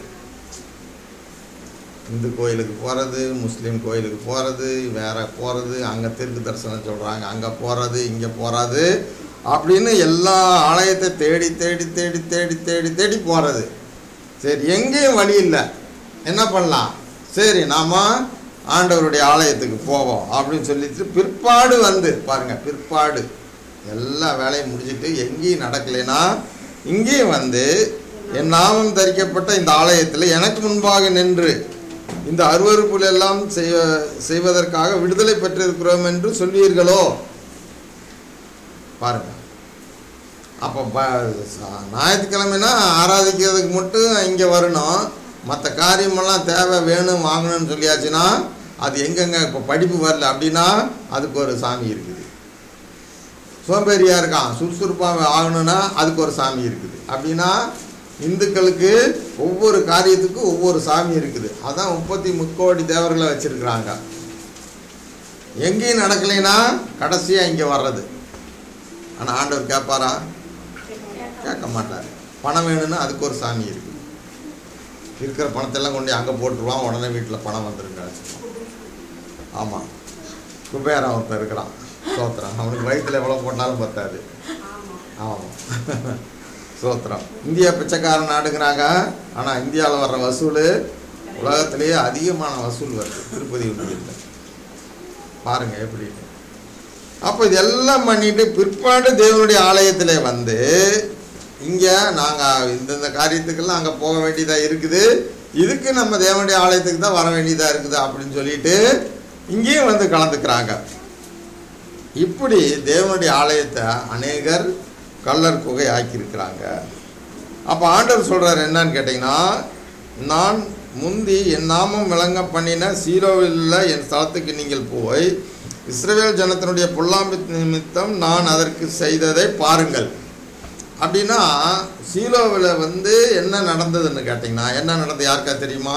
[SPEAKER 1] இந்து கோயிலுக்கு போகிறது முஸ்லீம் கோயிலுக்கு போகிறது வேற போகிறது அங்கே தெற்கு தரிசனம் சொல்கிறாங்க அங்கே போகிறது இங்கே போகிறது அப்படின்னு எல்லா ஆலயத்தை தேடி தேடி தேடி தேடி தேடி தேடி போகிறது சரி எங்கேயும் வழி இல்லை என்ன பண்ணலாம் சரி நாம ஆண்டவருடைய ஆலயத்துக்கு போவோம் அப்படின்னு சொல்லிட்டு பிற்பாடு வந்து பாருங்க பிற்பாடு எல்லா வேலையும் முடிச்சிட்டு எங்கேயும் நடக்கலைன்னா இங்கேயும் வந்து என் நாமம் தரிக்கப்பட்ட இந்த ஆலயத்தில் எனக்கு முன்பாக நின்று இந்த அருவருப்புகள் எல்லாம் செய்ய செய்வதற்காக விடுதலை பெற்றிருக்கிறோம் என்று சொல்வீர்களோ பாருங்க அப்போ ப ச- ஞாயிற்றுக்கிழமைனா ஆராதிக்கிறதுக்கு மட்டும் இங்கே வரணும் மற்ற காரியமெல்லாம் தேவை வேணும் வாங்கணும்னு சொல்லியாச்சுன்னா அது எங்கெங்க இப்போ படிப்பு வரல அப்படின்னா அதுக்கு ஒரு சாமி இருக்குது சோம்பேறியாக இருக்கான் சுறுசுறுப்பாக ஆகணும்னா அதுக்கு ஒரு சாமி இருக்குது அப்படின்னா இந்துக்களுக்கு ஒவ்வொரு காரியத்துக்கும் ஒவ்வொரு சாமி இருக்குது அதான் முப்பத்தி முக்கோடி தேவர்களை வச்சிருக்கிறாங்க எங்கேயும் நடக்கலைன்னா கடைசியாக இங்கே வர்றது ஆனால் ஆண்டவர் கேட்பாரா கேட்க மாட்டார் பணம் வேணும்னா அதுக்கு ஒரு சாமி இருக்குது இருக்கிற பணத்தெல்லாம் கொண்டு அங்கே போட்டுருவான் உடனே வீட்டில் பணம் வந்துருங்க ஆமாம் குபேரன் ஒருத்தன் இருக்கிறான் சோத்திரம் அவனுக்கு வயிற்றுல எவ்வளோ போட்டாலும் பத்தாது ஆமாம் சோத்திரம் இந்தியா பிச்சைக்கார நாடுங்கிறாங்க ஆனால் இந்தியாவில் வர்ற வசூல் உலகத்திலேயே அதிகமான வசூல் வருது திருப்பதி ஒன்றியத்தில் பாருங்க எப்படின்னு அப்போ இதெல்லாம் பண்ணிட்டு பிற்பாடு தேவனுடைய ஆலயத்தில் வந்து இங்கே நாங்கள் இந்தந்த காரியத்துக்கெல்லாம் அங்கே போக வேண்டியதாக இருக்குது இதுக்கு நம்ம தேவனுடைய ஆலயத்துக்கு தான் வர வேண்டியதாக இருக்குது அப்படின்னு சொல்லிட்டு இங்கேயும் வந்து கலந்துக்கிறாங்க இப்படி தேவனுடைய ஆலயத்தை அநேகர் கல்லர் குகை ஆக்கியிருக்கிறாங்க அப்போ ஆண்டவர் சொல்கிறார் என்னன்னு கேட்டிங்கன்னா நான் முந்தி என் நாமம் விளங்க பண்ணின சீரோவில் உள்ள என் ஸ்தலத்துக்கு நீங்கள் போய் இஸ்ரவேல் ஜனத்தினுடைய பொல்லாம்பி நிமித்தம் நான் அதற்கு செய்ததை பாருங்கள் அப்படின்னா சீலோவில் வந்து என்ன நடந்ததுன்னு கேட்டிங்கன்னா என்ன நடந்தது யாருக்கா தெரியுமா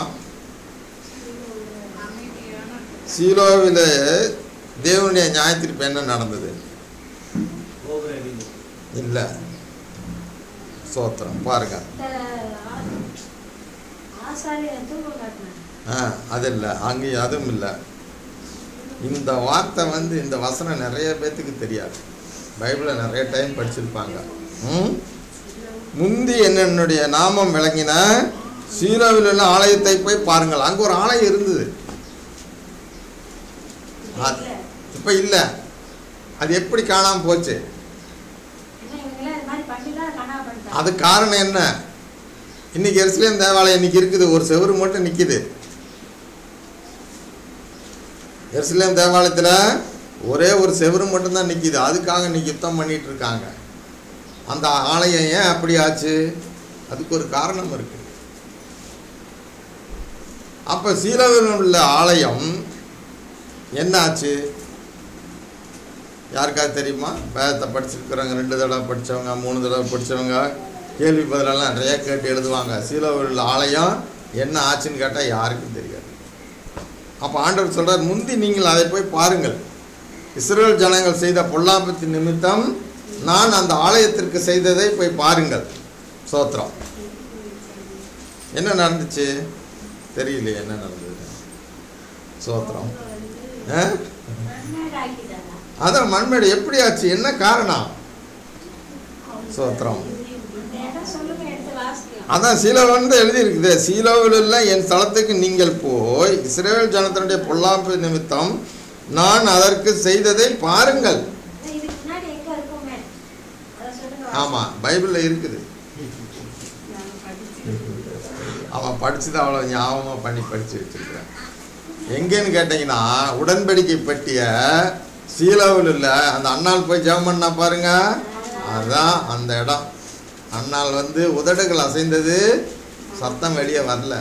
[SPEAKER 2] அமைதியான
[SPEAKER 1] சீலோவில் தேவனுடைய நியாயத்தீர்ப்பு என்ன நடந்தது
[SPEAKER 4] கோபுர இடிந்து
[SPEAKER 1] இல்லை சோத்திரம் பாருங்க
[SPEAKER 3] ஆசாரியர் தூக்கம் காட்டினாங்க
[SPEAKER 1] ஆ அது இல்லை அங்கேயும் அதுவும் இல்லை இந்த வார்த்தை வந்து இந்த வசனம் நிறைய பேர்த்துக்கு தெரியாது பைபிளை நிறைய டைம் படிச்சிருப்பாங்க ம் முந்தி என்னுடைய நாமம் விளங்கின சீரோவில் உள்ள ஆலயத்தை போய் பாருங்கள் அங்கே ஒரு ஆலயம் இருந்தது இப்போ இல்லை அது எப்படி காணாமல் போச்சு
[SPEAKER 3] ஏன்னா இவங்கெல்லாம் இது மாதிரி பண்ணி தான் கனா பண்ணிட்டாங்க
[SPEAKER 1] அது காரணம் என்ன இன்னைக்கு எருசலேம் தேவாலயம் இன்னைக்கு இருக்குது ஒரு செவுரு மட்டும் நிற்கிது எருசலேம் தேவாலயத்தில் ஒரே ஒரு செவுரு மட்டும்தான் நிற்கிது அதுக்காக இன்னைக்கு யுத்தம் பண்ணிட்டு இருக்காங்க அந்த ஆலயம் ஏன் அப்படி ஆச்சு அதுக்கு ஒரு காரணம் இருக்கு அப்போ சீலவில் உள்ள ஆலயம் என்ன ஆச்சு யாருக்காவது தெரியுமா வேதத்தை படிச்சிருக்கிறவங்க ரெண்டு தடவை படித்தவங்க மூணு தடவை படித்தவங்க கேள்வி பதிலெல்லாம் நிறைய கேட்டு எழுதுவாங்க சீலோவில் உள்ள ஆலயம் என்ன ஆச்சுன்னு கேட்டால் யாருக்கும் தெரியாது அப்போ ஆண்டவர் சொல்றார் முந்தி நீங்கள் அதை போய் பாருங்கள் இஸ்ரேல் ஜனங்கள் செய்த பொல்லாப்பத்தின் நிமித்தம் நான் அந்த ஆலயத்திற்கு செய்ததை போய் பாருங்கள் சோத்திரம் என்ன நடந்துச்சு தெரியலையே என்ன நடந்தது சோத்திரம் ஆ?
[SPEAKER 3] மண்மேடு ஆக்கிட்டாரா?
[SPEAKER 1] அதான் மண்மேடு எப்படி ஆச்சு என்ன காரணம் சோத்திரம்
[SPEAKER 3] இந்த இடம் சொல்லுங்க எடுத்து வாசிக்கலாம்
[SPEAKER 1] அதான் சீலோவன் தான் எழுதியிருக்குது சீலோவில் உள்ள என் ஸ்தலத்துக்கு நீங்கள் போய் இஸ்ரேல் ஜனத்தினுடைய பொல்லாப்பு நிமித்தம் நான் அதற்கு செய்ததை பாருங்கள்
[SPEAKER 3] அதான் இதுக்கு முன்னாடி எங்க இருக்குமே அதை சொல்லுங்க
[SPEAKER 1] ஆமாம் பைபிளில் இருக்குது
[SPEAKER 6] நாங்க படிச்சு
[SPEAKER 1] அவன் படிச்சது அவ்வளோ ஞாபகமாக பண்ணி படித்து வச்சிருக்கிறேன் எங்கேன்னு கேட்டிங்கன்னா உடன்படிக்கை பற்றிய சீலோவில் உள்ள அந்த அண்ணாள் போய் ஜெபம் பண்ணா பாருங்க அதான் அந்த இடம் அண்ணாள் வந்து உதடுகள் அசைந்தது சத்தம் வெளியே வரல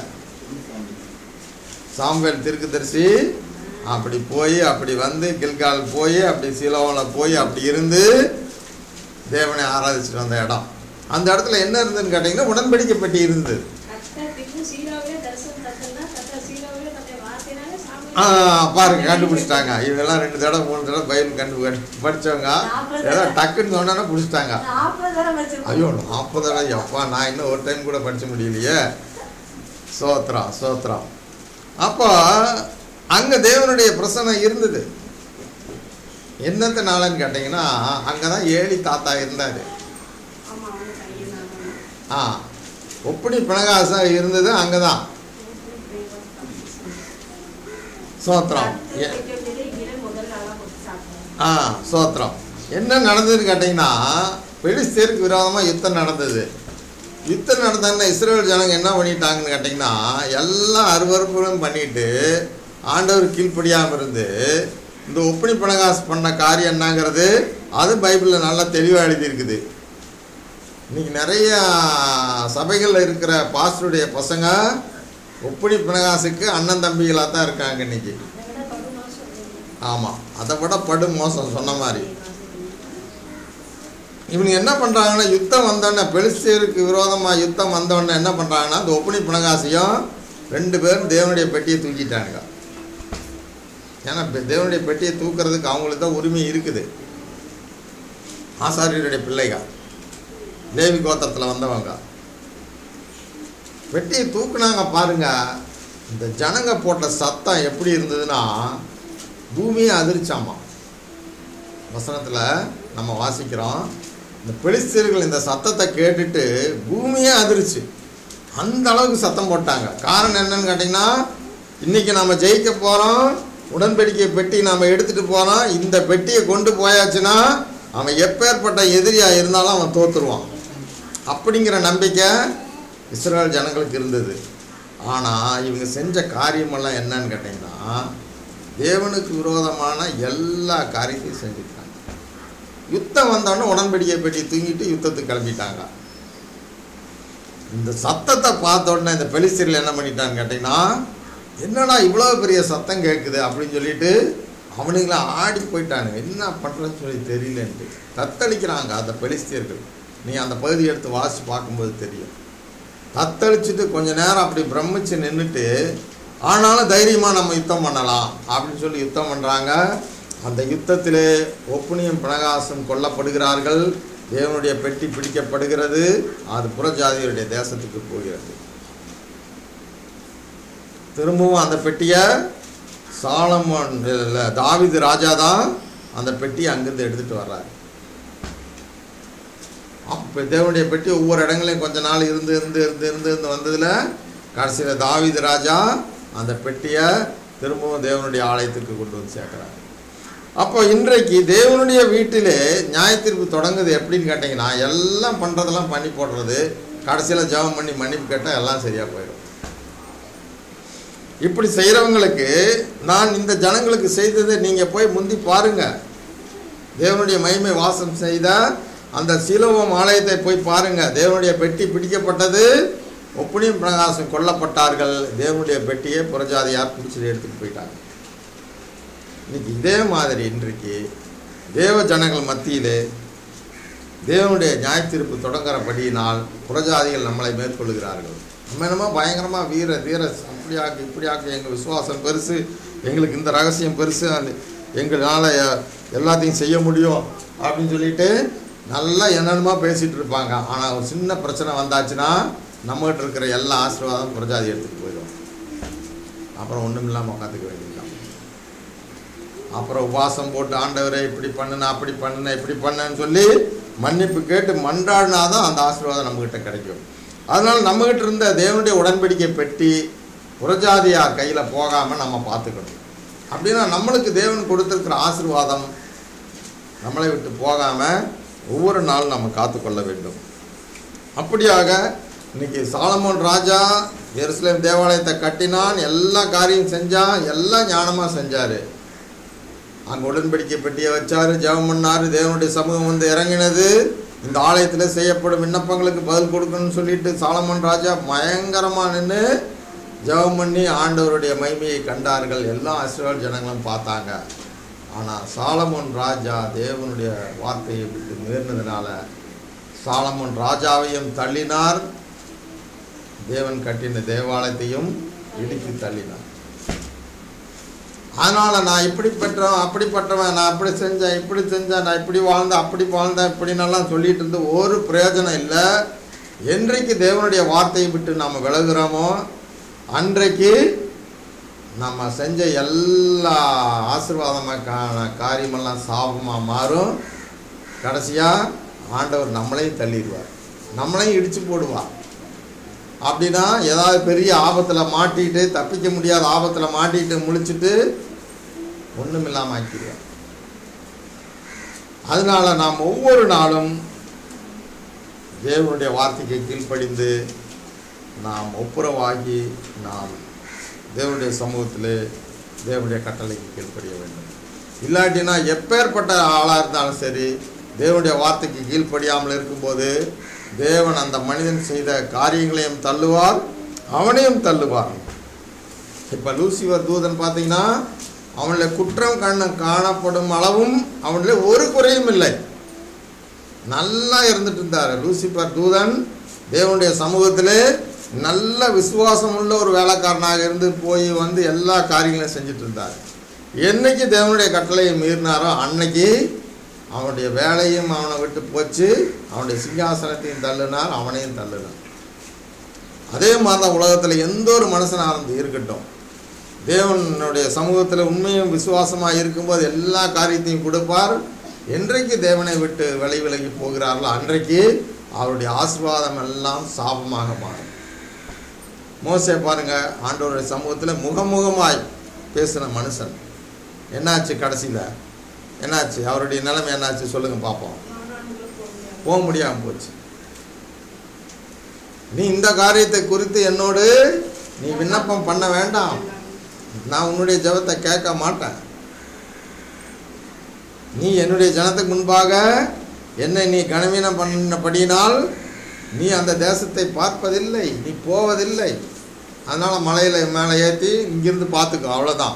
[SPEAKER 1] சாம்பல் திருக்குதரிசி அப்படி போய் அப்படி வந்து கில்கால் போய் அப்படி சீலோவில் போய் அப்படி இருந்து தேவனை ஆராதிச்சுட்டு வந்த இடம் அந்த இடத்துல என்ன இருந்ததுன்னு கேட்டிங்கன்னா உடன்படிக்கை பெட்டி இருந்தது
[SPEAKER 3] கர்த்தர் பின்பு சீலோவிலே தரிசனம் தந்ததுன்னா கர்த்தர் சீலோவிலே தன்னுடைய வார்த்தையினாலே சாமி-
[SPEAKER 1] ஆ, பாருங்க கண்டுபிடிச்சிட்டாங்க இவங்கெல்லாம் ரெண்டு தடவை மூணு தடவை பைபிள் கண்டு கண்டு- படிச்சவங்க ஏதோ டக்குன்னு சொன்னா பிடிச்சிட்டாங்க
[SPEAKER 3] நாற்பது தடவை வச்சிருக்கோம்.
[SPEAKER 1] ஐயோ நாற்பது தடவை எப்பா நான் இன்னும் ஒரு டைம் கூட படிச்ச முடியலையே சோத்ரம் சோத்ரம் அப்போ அங்க தேவனுடைய பிரசனம் இருந்தது என்னத்தினாலன்னு கேட்டிங்கன்னா அங்கே தான் ஏலி தாத்தா இருந்தார்
[SPEAKER 6] ஆமா அவங்க பையன்
[SPEAKER 1] ஆ ஒப்படி பிணகாசம் இருந்தது அங்கே தான் சோத்ரம் ஏ
[SPEAKER 6] முதல் நாளா போட்டு சாப்பிட்டோம்
[SPEAKER 1] ஆ சோத்திரம் என்ன நடந்ததுன்னு கேட்டிங்கன்னா பெலிஸ்தேருக்கு விரோதமாக யுத்தம் நடந்தது யுத்தம் நடந்ததுன்னா இஸ்ரேல் ஜனங்க என்ன பண்ணிட்டாங்கன்னு கேட்டிங்கன்னா எல்லா அருவறுப்புகளும் பண்ணிட்டு ஆண்டவர் கீழ்ப்படியாமல் இருந்து இந்த ஒப்பனி பணகாசு பண்ண காரியம் என்னங்கிறது அது பைபிளில் நல்லா தெளிவாக எழுதியிருக்குது இன்னைக்கு நிறைய சபைகளில் இருக்கிற பாஸ்டருடைய பசங்க ஒப்பனி பிணகாசுக்கு அண்ணன் தம்பிகளாக தான் இருக்காங்க இன்னைக்கு
[SPEAKER 3] அதை விட படுமா சொல்றீங்க.
[SPEAKER 1] ஆமாம் அதை விட படு மோசம் சொன்ன மாதிரி இவங்க என்ன பண்ணுறாங்கன்னா யுத்தம் வந்தோடனே பெலிஸ்தீருக்கு விரோதமாக யுத்தம் வந்தோடனே என்ன பண்ணுறாங்கன்னா அந்த ஒப்பனி பிணகாசியும் ரெண்டு பேரும் தேவனுடைய பெட்டியை தூக்கிட்டானுங்க ஏன்னா பெ- தேவனுடைய பெட்டியை தூக்குறதுக்கு அவங்களுக்கு தான் உரிமை இருக்குது ஆசாரியருடைய பிள்ளைகள் தேவி கோத்திரத்தில் வந்தவங்க பெட்டியை தூக்குனாங்க பாருங்க இந்த ஜனங்க போட்ட சத்தம் எப்படி இருந்ததுன்னா பூமியே அதிர்ச்சாமா வசனத்தில் நம்ம வாசிக்கிறோம் இந்த பெலிஸ்தீர்கள் இந்த சத்தத்தை கேட்டுட்டு பூமியே அதிர்ச்சு அந்த அளவுக்கு சத்தம் போட்டாங்க காரணம் என்னன்னு கேட்டிங்கன்னா இன்றைக்கி நம்ம ஜெயிக்க போகிறோம் உடன்படிக்கை பெட்டி நம்ம எடுத்துகிட்டு போகிறோம் இந்த பெட்டியை கொண்டு போயாச்சுன்னா அவன் எப்பேற்பட்ட எதிரியாக இருந்தாலும் அவன் தோத்துருவான் அப்படிங்கிற நம்பிக்கை இஸ்ரேல் ஜனங்களுக்கு இருந்தது ஆனால் இவங்க செஞ்ச காரியமெல்லாம் என்னன்னு கேட்டிங்கன்னா தேவனுக்கு விரோதமான எல்லா காரியத்தையும் செஞ்சுட்டாங்க யுத்தம் வந்தோடனே உடன்படிக்கை பெட்டி தூங்கிட்டு யுத்தத்துக்கு கிளம்பிட்டாங்க இந்த சத்தத்தை பார்த்த உடனே இந்த பெலிஸ்தீரில் என்ன பண்ணிட்டான்னு கேட்டிங்கன்னா என்னடா இவ்வளோ பெரிய சத்தம் கேட்குது அப்படின்னு சொல்லிட்டு அவனுங்களாம் ஆடி போயிட்டானுங்க என்ன பண்ணுறதுன்னு சொல்லி தெரியலன்ட்டு தத்தளிக்கிறாங்க அந்த பெலிஸ்தியர்கள் நீ அந்த பகுதி எடுத்து வாசித்து பார்க்கும்போது தெரியும் தத்தளிச்சுட்டு கொஞ்ச நேரம் அப்படி பிரமிச்சு நின்றுட்டு ஆனாலும் தைரியமாக நம்ம யுத்தம் பண்ணலாம் அப்படின்னு சொல்லி யுத்தம் பண்ணுறாங்க அந்த யுத்தத்திலே ஒப்புனியும் பிணகாசம் கொல்லப்படுகிறார்கள் தேவனுடைய பெட்டி பிடிக்கப்படுகிறது அது புறஜாதியருடைய தேசத்துக்கு போகிறது திரும்பவும் அந்த பெட்டியை சாலமோன் இல்லை தாவீது ராஜா தான் அந்த பெட்டியை அங்கேருந்து எடுத்துகிட்டு வர்றாரு அப்போ தேவனுடைய பெட்டி ஒவ்வொரு இடங்களையும் கொஞ்ச நாள் இருந்து இருந்து இருந்து இருந்து இருந்து வந்ததில் கடைசியில் தாவீது ராஜா அந்த பெட்டியை திரும்பவும் தேவனுடைய ஆலயத்துக்கு கொண்டு வந்து சேர்க்குறாரு அப்போ இன்றைக்கு தேவனுடைய வீட்டிலே நியாயத்தீர்ப்பு தொடங்குது எப்படின்னு கேட்டிங்கன்னா எல்லாம் பண்ணுறதெல்லாம் பண்ணி போடுறது கடைசியில் ஜெபம் பண்ணி மன்னிப்பு கேட்டால் எல்லாம் சரியாக போயிடும் இப்படி செய்கிறவங்களுக்கு நான் இந்த ஜனங்களுக்கு செய்ததை நீங்கள் போய் முந்தி பாருங்க தேவனுடைய மகிமை வாசம் செய்த அந்த சிலுவம் ஆலயத்தை போய் பாருங்க தேவனுடைய பெட்டி பிடிக்கப்பட்டது ஒப்பனியும் பிரகாசம் கொல்லப்பட்டார்கள் தேவனுடைய பெட்டியை புறஜாதியார் பிடிச்சி எடுத்துட்டு போயிட்டாங்க இன்னைக்கு இதே மாதிரி இன்றைக்கு தேவ ஜனங்கள் மத்தியிலே தேவனுடைய நியாயத்தீர்ப்பு தொடங்குறபடியினால் புறஜாதிகள் நம்மளை மேற்கொள்கிறார்கள் நம்ம என்னமோ பயங்கரமாக வீர தீர அப்படியாக்கு இப்படியாக்கு எங்கள் விசுவாசம் பெருசு எங்களுக்கு இந்த ரகசியம் பெருசு அது எங்களால் எல்லாத்தையும் செய்ய முடியும் அப்படின்னு சொல்லிட்டு நல்லா என்னென்னமோ பேசிகிட்டு இருப்பாங்க ஆனால் ஒரு சின்ன பிரச்சனை வந்தாச்சுன்னா நம்மகிட்ட இருக்கிற எல்லா ஆசீர்வாதம் பிரஜாதி எடுத்துகிட்டு போயிடும் அப்புறம் ஒன்றும் இல்லாமல் உட்காந்துக்க வேண்டியதுதான் அப்புறம் உபாசம் போட்டு ஆண்டவரை இப்படி பண்ணுன அப்படி பண்ணுன இப்படி பண்ணேன்னு சொல்லி மன்னிப்பு கேட்டு மன்றாடினா தான் அந்த ஆசீர்வாதம் நம்மகிட்ட கிடைக்கும் அதனால நம்மகிட்ட இருந்த தேவனுடைய உடன்படிக்கை பெட்டி புறஜாதியார் கையில் போகாமல் நம்ம பார்த்துக்கணும் அப்படின்னா நம்மளுக்கு தேவன் கொடுத்துருக்கிற ஆசீர்வாதம் நம்மளை விட்டு போகாமல் ஒவ்வொரு நாளும் நம்ம காத்துக்கொள்ள வேண்டும் அப்படியாக இன்னைக்கு சாலமோன் ராஜா எருசலேம் தேவாலயத்தை கட்டினான் எல்லா காரியம் செஞ்சான் எல்லாம் ஞானமாக செஞ்சார் அங்கே உடன்படிக்கை பெட்டியை வச்சாரு ஜெபம் பண்ணாரு தேவனுடைய சமூகம் வந்து இறங்கினது இந்த ஆலயத்தில் செய்யப்படும் விண்ணப்பங்களுக்கு பதில் கொடுக்கணும்னு சொல்லிட்டு சாலமன் ராஜா பயங்கரமாக நின்று ஜெபம் பண்ணி ஆண்டவருடைய மகிமையை கண்டார்கள் எல்லா இஸ்ரேல் ஜனங்களும் பார்த்தாங்க ஆனால் சாலமோன் ராஜா தேவனுடைய வார்த்தையை விட்டு மீறினதுனால சாலமோன் ராஜாவையும் தள்ளினார் தேவன் கட்டின தேவாலயத்தையும் இடித்து தள்ளினார் அதனால் நான் இப்படி பெற்றவன் அப்படிப்பட்டவன் நான் அப்படி செஞ்சேன் இப்படி செஞ்சேன் நான் இப்படி வாழ்ந்தேன் அப்படி வாழ்ந்தேன் இப்படின்னெல்லாம் சொல்லிட்டு இருந்து ஒரு பிரயோஜனம் இல்லை என்றைக்கு தேவனுடைய வார்த்தையை விட்டு நாம் விலகுறோமோ அன்றைக்கு நம்ம செஞ்ச எல்லா ஆசீர்வாதமான காரியமெல்லாம் சாபமாக மாறும் கடைசியாக ஆண்டவர் நம்மளையும் தள்ளிடுவார் நம்மளையும் இடித்து போடுவார் அப்படின்னா ஏதாவது பெரிய ஆபத்தில் மாட்டிட்டு தப்பிக்க முடியாத ஆபத்தில் மாட்டிட்டு முழிச்சிட்டு ஒன்றும் இல்லாமல் ஆக்கிடுவார் அதனால நாம் ஒவ்வொரு நாளும் தேவனுடைய வார்த்தைக்கு கீழ்ப்படிந்து நாம் ஒப்புரவாகி நாம் தேவனுடைய சமூகத்தில் தேவனுடைய கட்டளைக்கு கீழ்ப்படிய வேண்டும் இல்லாட்டினா எப்பேற்பட்ட ஆளாக இருந்தாலும் சரி தேவனுடைய வார்த்தைக்கு கீழ்ப்படியாமல் இருக்கும்போது தேவன் அந்த மனிதன் செய்த காரியங்களையும் தள்ளுவார் அவனையும் தள்ளுவார் இப்போ லூசிபர் தூதன் பார்த்தீங்கன்னா அவனில் குற்றம் கண்ண காணப்படும் அளவும் அவனில் ஒரு குறையும் இல்லை நல்லா இருந்துட்டு இருந்தார் லூசிபர் தூதன் தேவனுடைய சமூகத்தில் நல்ல விசுவாசம் உள்ள ஒரு வேலைக்காரனாக இருந்து போய் வந்து எல்லா காரியங்களையும் செஞ்சுட்டு இருந்தார் என்னைக்கு தேவனுடைய கட்டளையை மீறினாரோ அன்னைக்கு அவனுடைய வேலையும் அவனை விட்டு போச்சு அவனுடைய சிங்காசனத்தையும் தள்ளினார் அவனையும் தள்ளினார் அதே மாதிரி தான் உலகத்தில் எந்த ஒரு மனுஷனாக இருந்து இருக்கட்டும் தேவனுடைய சமூகத்தில் உண்மையும் விசுவாசமாக இருக்கும்போது எல்லா காரியத்தையும் கொடுப்பார் என்றைக்கு தேவனை விட்டு விலை விலகி போகிறார்களோ அன்றைக்கு அவருடைய ஆசீர்வாதம் எல்லாம் சாபமாக மாறும் மோசே பாருங்க ஆண்டவருடைய சமூகத்தில் முகமுகமாய் பேசின மனுஷன் என்னாச்சு கடைசியில் என்னாச்சு அவருடைய நிலைமை என்னாச்சு சொல்லுங்க பார்ப்போம் போக முடியாமல் போச்சு நீ இந்த காரியத்தை குறித்து என்னோடு நீ விண்ணப்பம் பண்ண வேண்டாம் நான் உன்னுடைய ஜெபத்தை கேட்க மாட்டேன் நீ என்னுடைய ஜனத்துக்கு முன்பாக என்னை நீ கனவீனம் பண்ணபடியினால் நீ அந்த தேசத்தை பார்ப்பதில்லை நீ போவதில்லை அதனால் மலையில் மேலே ஏற்றி இங்கிருந்து பார்த்துக்கோ அவ்வளோதான்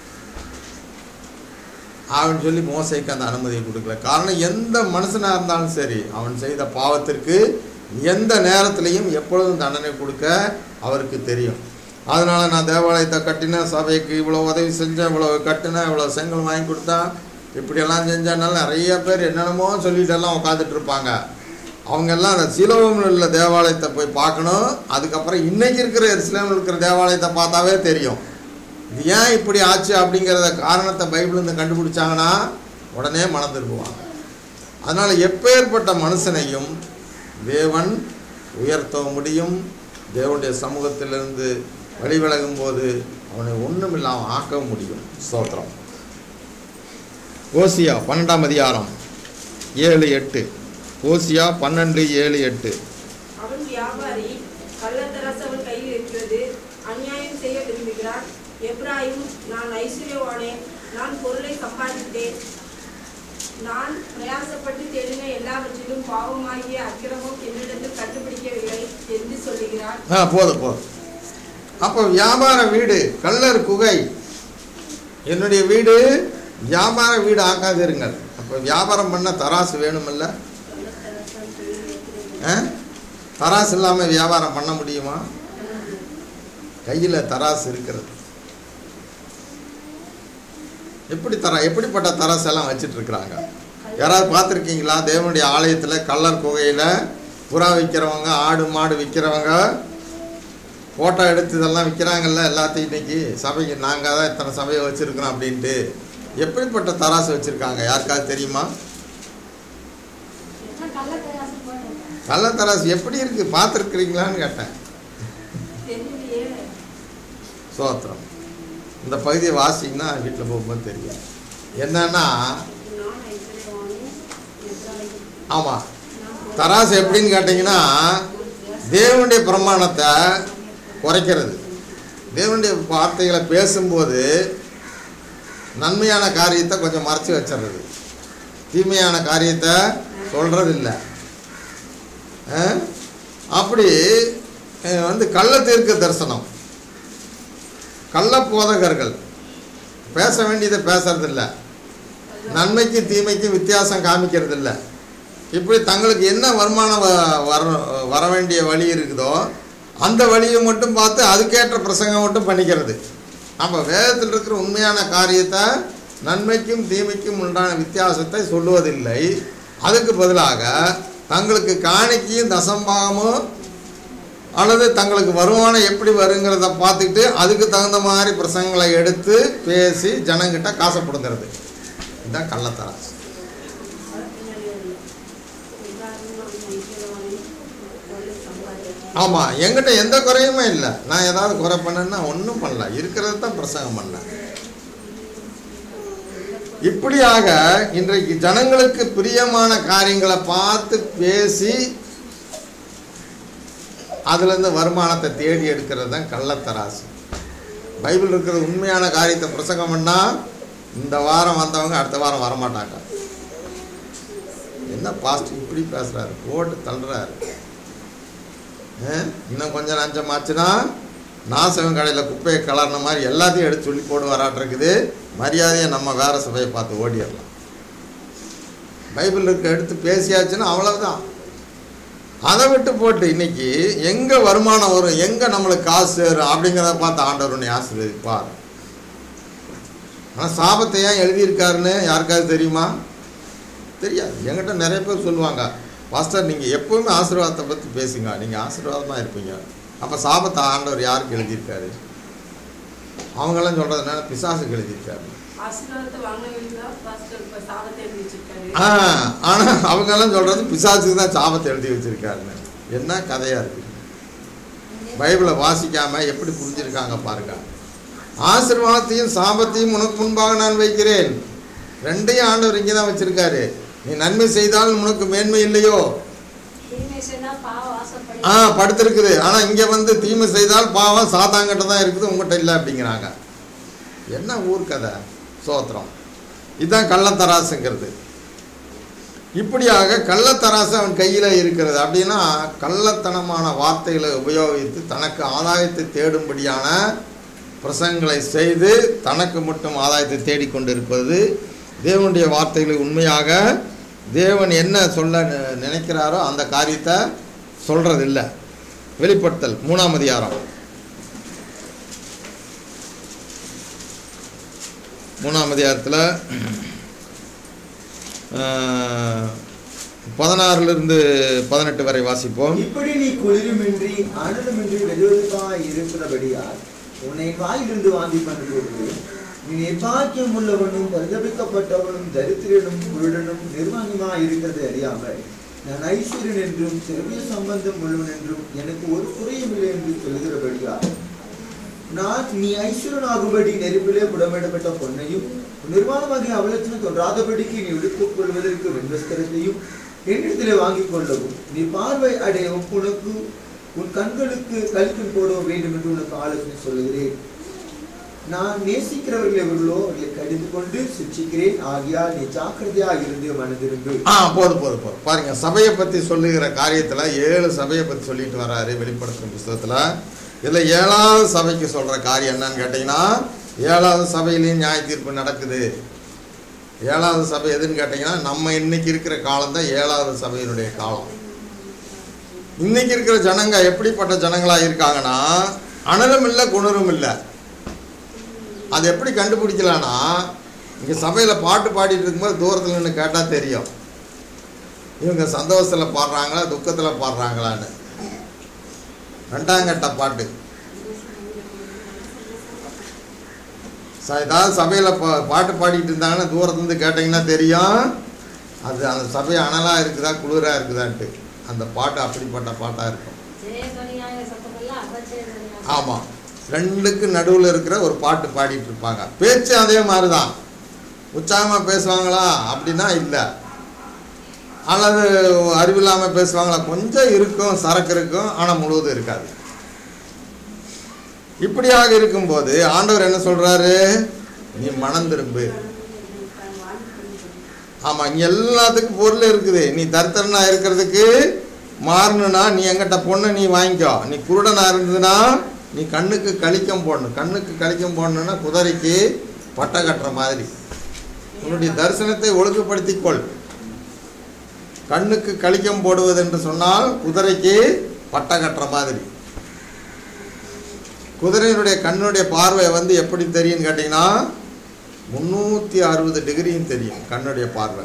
[SPEAKER 1] அவன் சொல்லி மோசைக்கு அந்த அனுமதியை கொடுக்கல காரணம் எந்த மனுஷனாக இருந்தாலும் சரி அவன் செய்த பாவத்திற்கு எந்த நேரத்திலையும் எப்பொழுதும் தண்டனை கொடுக்க அவருக்கு தெரியும் அதனால் நான் தேவாலயத்தை கட்டினேன் சபைக்கு இவ்வளோ உதவி செஞ்சேன் இவ்வளோ கட்டினேன் இவ்வளோ செங்கல் வாங்கி கொடுத்தேன் இப்படியெல்லாம் செஞ்சனால நிறைய பேர் என்னென்னமோ சொல்லிட்டு எல்லாம் உட்காந்துட்டு இருப்பாங்க அவங்க எல்லாம் அந்த சிலோவில் உள்ள தேவாலயத்தை போய் பார்க்கணும் அதுக்கப்புறம் இன்னைக்கு இருக்கிற எருசலேமில் இருக்கிற தேவாலயத்தை பார்த்தாவே தெரியும் இது ஏன் இப்படி ஆச்சு அப்படிங்கிறத காரணத்தை பைபிள்லேருந்து கண்டுபிடிச்சாங்கன்னா உடனே மனம் திரும்புவாங்க அதனால் எப்பேற்பட்ட மனுஷனையும் தேவன் உயர்த்த முடியும் தேவனுடைய சமூகத்திலிருந்து வழிவிலகும் போது அவனை ஒன்றும் இல்லாமல் ஆக்க முடியும் ஸ்தோத்திரம் ஓசியா பன்னெண்டாம் அதிகாரம் ஏழு எட்டு ஓசியா பன்னெண்டு ஏழு எட்டு
[SPEAKER 6] அவன் வியாபாரி கள்ளத்தரசு அவன் கையில் இருக்கிறது அநியாயம் செய்ய விரும்புகிறான் எப்ராயிம் நான் ஐஸ்வர்யவானேன் நான் பொருளை சம்பாதித்தேன் நான் பிரயாசப்பட்டு தேடின எல்லாவற்றிலும் பாவமாகிய அக்கிரமம் என்னிடத்தில் கண்டுபிடிக்கவில்லை என்று சொல்லுகிறான்
[SPEAKER 1] ஆ போதும் போதும் அப்போ வியாபார வீடு கள்ளர் குகை என்னுடைய வீடு வியாபார வீடு ஆக்காதிருங்கள் அப்போ வியாபாரம் பண்ண தராசு வேணுமில்ல
[SPEAKER 6] கள்ளத்தரசன் கையில் இருக்கிறது
[SPEAKER 1] ஆ? தராசு இல்லாமல் வியாபாரம் பண்ண முடியுமா கையில் தராசு இருக்கிறது எப்படி தர எப்படிப்பட்ட தராசெல்லாம் வச்சிட்டு இருக்கிறாங்க யாராவது பார்த்துருக்கீங்களா தேவனுடைய ஆலயத்தில் கல்லர் குகையில் புறா விற்கிறவங்க ஆடு மாடு விற்கிறவங்க ஃபோட்டோ எடுத்து இதெல்லாம் விற்கிறாங்கல்ல எல்லாத்தையும் இன்னைக்கு சபைக்கு நாங்கள் தான் இத்தனை சபையை வச்சுருக்கிறோம் அப்படின்ட்டு எப்படிப்பட்ட தராசு வச்சுருக்காங்க யாருக்காவது தெரியுமா
[SPEAKER 3] எல்லாம் கள்ளத்தராசு போடுறாங்க.
[SPEAKER 1] கள்ள தராசு எப்படி இருக்குது பார்த்துருக்குறீங்களான்னு கேட்டேன்
[SPEAKER 6] தெரியலையே
[SPEAKER 1] சோத்திரம் இந்த பகுதியை வாசிங்கன்னா வீட்டில் போகும்போது தெரியும் என்னன்னா
[SPEAKER 6] நான் ஐஸ்வர்யவானி எதிராளி
[SPEAKER 1] ஆமாம் தராசு எப்படின்னு கேட்டிங்கன்னா தேவனுடைய பிரமாணத்தை குறைக்கிறது தேவனுடைய வார்த்தைகளை பேசும்போது நன்மையான காரியத்தை கொஞ்சம் மறைச்சி வச்சிடுறது தீமையான காரியத்தை சொல்கிறது இல்லை அப்படி அஹ், வந்து கள்ள தீர்க்க தரிசனம் கள்ள போதகர்கள் பேச வேண்டியதை பேசுறதில்ல நன்மைக்கும் தீமைக்கும் வித்தியாசம் காமிக்கிறது இல்லை இப்படி தங்களுக்கு என்ன வருமானம் வ- வர வர வேண்டிய வழி இருக்குதோ அந்த வழியை மட்டும் பார்த்து அதுக்கேற்ற பிரசங்கம் மட்டும் பண்ணிக்கிறது நம்ம வேதத்தில் இருக்கிற உண்மையான காரியத்தை நன்மைக்கும் தீமைக்கும் உண்டான வித்தியாசத்தை சொல்லுவதில்லை அதுக்கு பதிலாக தங்களுக்கு காணிக்கையும் தசம்பாகமும் அல்லது தங்களுக்கு வருமானம் எப்படி வருங்கிறத பார்த்துக்கிட்டு அதுக்கு தகுந்த மாதிரி பிரசங்களை எடுத்து பேசி ஜனங்கிட்ட காசை கொடுக்கறது இதுதான் கள்ளத்தராசு ஆமாம் என்கிட்ட எந்த குறையுமே இல்லை நான் ஏதாவது குறை பண்ணேன்னா ஒன்றும் பண்ணல இருக்கிறது தான் பிரசங்கம் பண்ணேன் இப்படியாக இன்றைக்கு ஜனங்களுக்கு பிரியமான காரியங்களை பார்த்து பேசி அதுலேருந்து வருமானத்தை தேடி எடுக்கிறது தான் கள்ளத்தராசு பைபிள் இருக்கிற உண்மையான காரியத்தை பிரசங்கம் பண்ணால் இந்த வாரம் வந்தவங்க அடுத்த வாரம் வரமாட்டாங்க என்ன பாஸ்ட் இப்படி பேசுகிறாரு போட்டு தள்ளுறாரு ஆ? இன்னும் கொஞ்சம் லஞ்சம் ஆச்சுன்னா நாசகம் கடையில் குப்பையை கலர்ன மாதிரி எல்லாத்தையும் எடுத்து சொல்லி போடு வராட்டிருக்குது மரியாதையை நம்ம வேற சபையை பார்த்து ஓடிடலாம் பைபிள் இருக்க எடுத்து பேசியாச்சுன்னா அவ்வளவுதான் அதை விட்டு போட்டு இன்னைக்கு எங்கே வருமானம் வரும் எங்கே நம்மளுக்கு காசு சேரும் அப்படிங்கிறத பார்த்து ஆண்டவர் உன்னை ஆசீர்வதிப்பார் ஆனால் சாபத்தை ஏன் எழுதியிருக்காருன்னு யாருக்காவது தெரியுமா தெரியாது என்கிட்ட நிறைய பேர் சொல்லுவாங்க பாஸ்டர் நீங்கள் எப்பவுமே ஆசீர்வாதத்தை பற்றி பேசுங்க நீங்கள் ஆசீர்வாதமாக இருப்பீங்க அப்போ சாபத்தை ஆண்டவர் யாருக்கு எழுதியிருக்காரு அவங்கெல்லாம் சொல்கிறது என்னன்னா பிசாசுக்கு எழுதியிருக்காரு
[SPEAKER 6] ஆசீர்வாதத்தை வாங்கினவங்க தான் பாஸ்டர் இப்ப சாபத்தை எழுதி வச்சிருக்காரு
[SPEAKER 1] ஆ ஆனால் அவங்கெல்லாம் சொல்கிறது பிசாசுக்கு தான் சாபத்தை எழுதி வச்சிருக்காருன்னு என்ன கதையாக இருக்குது பைபிளை வாசிக்காம எப்படி புரிஞ்சிருக்காங்க பாருங்க ஆசீர்வாதத்தையும் சாபத்தையும் உனக்கு முன்பாக நான் வைக்கிறேன் ரெண்டையும் ஆண்டவர் இங்கே தான் வச்சிருக்காரு நீ நன்மை செய்தால் உனக்கு மேன்மை இல்லையோ
[SPEAKER 3] தீமை செய்தால் பாவம் வாசப்படி
[SPEAKER 1] ஆ படுத்திருக்குது ஆனால் இங்கே வந்து தீமை செய்தால் பாவம் சாத்தாங்கிட்ட தான் இருக்குது உங்கள்கிட்ட இல்லை அப்படிங்கிறாங்க என்ன ஊர் கதை சோத்திரம் இதுதான் கள்ளத்தராசுங்கிறது இப்படியாக கள்ளத்தராசு அவன் கையில் இருக்கிறது அப்படின்னா கள்ளத்தனமான வார்த்தைகளை உபயோகித்து தனக்கு ஆதாயத்தை தேடும்படியான பிரசங்களை செய்து தனக்கு மட்டும் ஆதாயத்தை தேடிக்கொண்டு இருப்பது தேவனுடைய வார்த்தைகளை உண்மையாக தேவன் என்ன சொல்ல நி- நினைக்கிறாரோ அந்த காரியத்தை சொல்றதில்லை வெளிப்படுத்தல் மூணாம் அதிகாரம் மூணாம் அதிகாரத்தில் பதினாறுலேருந்து பதினெட்டு வரை வாசிப்போம்
[SPEAKER 5] இப்படி நீ குளிருமின்றி அனலுமின்றி வெதுவெதுப்பாய் இருக்கிறபடியால் உன்னை வாயிலிருந்து வாந்தி பண்ணும்போது நீ நிர்பாக்கியம் உள்ளவனும் பரிதபிக்கப்பட்டவனும் தரித்திரனும் குருடனும் நிர்வாணமாய் இருக்கிறது அறியாமல் நான் ஐஸ்வர்யன் என்றும் திரவிய சம்பந்தம் உள்ளவன் என்றும் எனக்கு ஒரு குறையும் இல்லை என்று சொல்கிறபடியால் நான் நீ ஐஸ்வரனாகும்படி நெருப்பிலே புடமிடப்பட்ட பொன்னையும் நிர்வாணமாகிய அவலட்சணம் தோன்றாதபடிக்கு நீ உடுத்துக் கொள்வதற்கு வெண்வஸ்திரத்தையும் என்னிடத்திலே வாங்கிக் கொள்ளவும் நீ பார்வை அடையவும் உனக்கு உன் கண்களுக்கு கழிக்கும் போடவும் வேண்டும் என்று உனக்கு ஆலோசனை சொல்லுகிறேன் நான் நேசிக்கிறவர்களை எவர்களோ அவர்களை கடிந்து கொண்டு சிக்ஷிக்கிறேன் ஆகியால் நீ ஜாக்கிரதையாக இருந்து மனதிருந்து
[SPEAKER 1] ஆ போதும் போதும் போதும் பாருங்க சபையை பற்றி சொல்லுகிற காரியத்தில் ஏழு சபையை பற்றி சொல்லிட்டு வராரு வெளிப்படுத்துகிற புஸ்தகத்தில் இதில் ஏழாவது சபைக்கு சொல்கிற காரியம் என்னன்னு கேட்டிங்கன்னா ஏழாவது சபையிலையும் நியாய தீர்ப்பு நடக்குது ஏழாவது சபை எதுன்னு கேட்டிங்கன்னா நம்ம இன்னைக்கு இருக்கிற காலம் தான் ஏழாவது சபையினுடைய காலம் இன்னைக்கு இருக்கிற ஜனங்க எப்படிப்பட்ட ஜனங்களாக இருக்காங்கன்னா அனலும் இல்லை குணரும் இல்லை அது எப்படி கண்டுபிடிக்கலான்னா இங்கே சபையில் பாட்டு பாடிட்டு இருக்கும்போது தூரத்தில் நின்று கேட்டால் தெரியும் இவங்க சந்தோஷத்தில் பாடுறாங்களா துக்கத்தில் பாடுறாங்களான்னு ரெண்டாம் கட்ட பாட்டு ச- ஏதாவது சபையில் பா பாட்டு பாடிட்டு இருந்தாங்கன்னா தூரத்துலேருந்து கேட்டிங்கன்னா தெரியும் அது அந்த சபை அனலாக இருக்குதா குளிராக இருக்குதான்ட்டு அந்த பாட்டு அப்படிப்பட்ட பாட்டாக இருக்கும்
[SPEAKER 3] ஜெயதுவனியாக சத்தமெல்லாம் அபஜயதுவனியாக
[SPEAKER 1] ஆமாம் ரெண்டுக்கு நடுவில் இருக்கிற ஒரு பாட்டு பாடிட்டு இருப்பாங்க பேச்சு அதே மாதிரி தான் உற்சாகமாக பேசுவாங்களா அப்படின்னா இல்லை அல்லது அறிவில்லாமல் பேசுவாங்களா கொஞ்சம் இருக்கும் சரக்கு இருக்கும் ஆனால் முழுவதும் இருக்காது இப்படியாக இருக்கும்போது ஆண்டவர் என்ன சொல்றாரு நீ மனம் திரும்பு ஆமாம் இங்கே எல்லாத்துக்கும் பொருள் இருக்குது நீ தரித்திரனா இருக்கிறதுக்கு மாறணும்னா நீ எங்கிட்ட பொண்ணை நீ வாங்கிக்கோ நீ குருடனா இருந்ததுன்னா நீ கண்ணுக்கு கழிக்கம் போடணும் கண்ணுக்கு கழிக்கம் போடணும்னா குதிரைக்கு பட்டை கட்டுற மாதிரி உன்னுடைய தரிசனத்தை ஒழுங்குபடுத்திக் கொள் கண்ணுக்கு கழிக்கம் போடுவது என்று சொன்னால் குதிரைக்கு பட்டை கட்டுற மாதிரி குதிரையினுடைய கண்ணுடைய பார்வை வந்து எப்படி தெரியும் கேட்டிங்கன்னா முந்நூற்றி அறுபது டிகிரியும் தெரியும் கண்ணுடைய பார்வை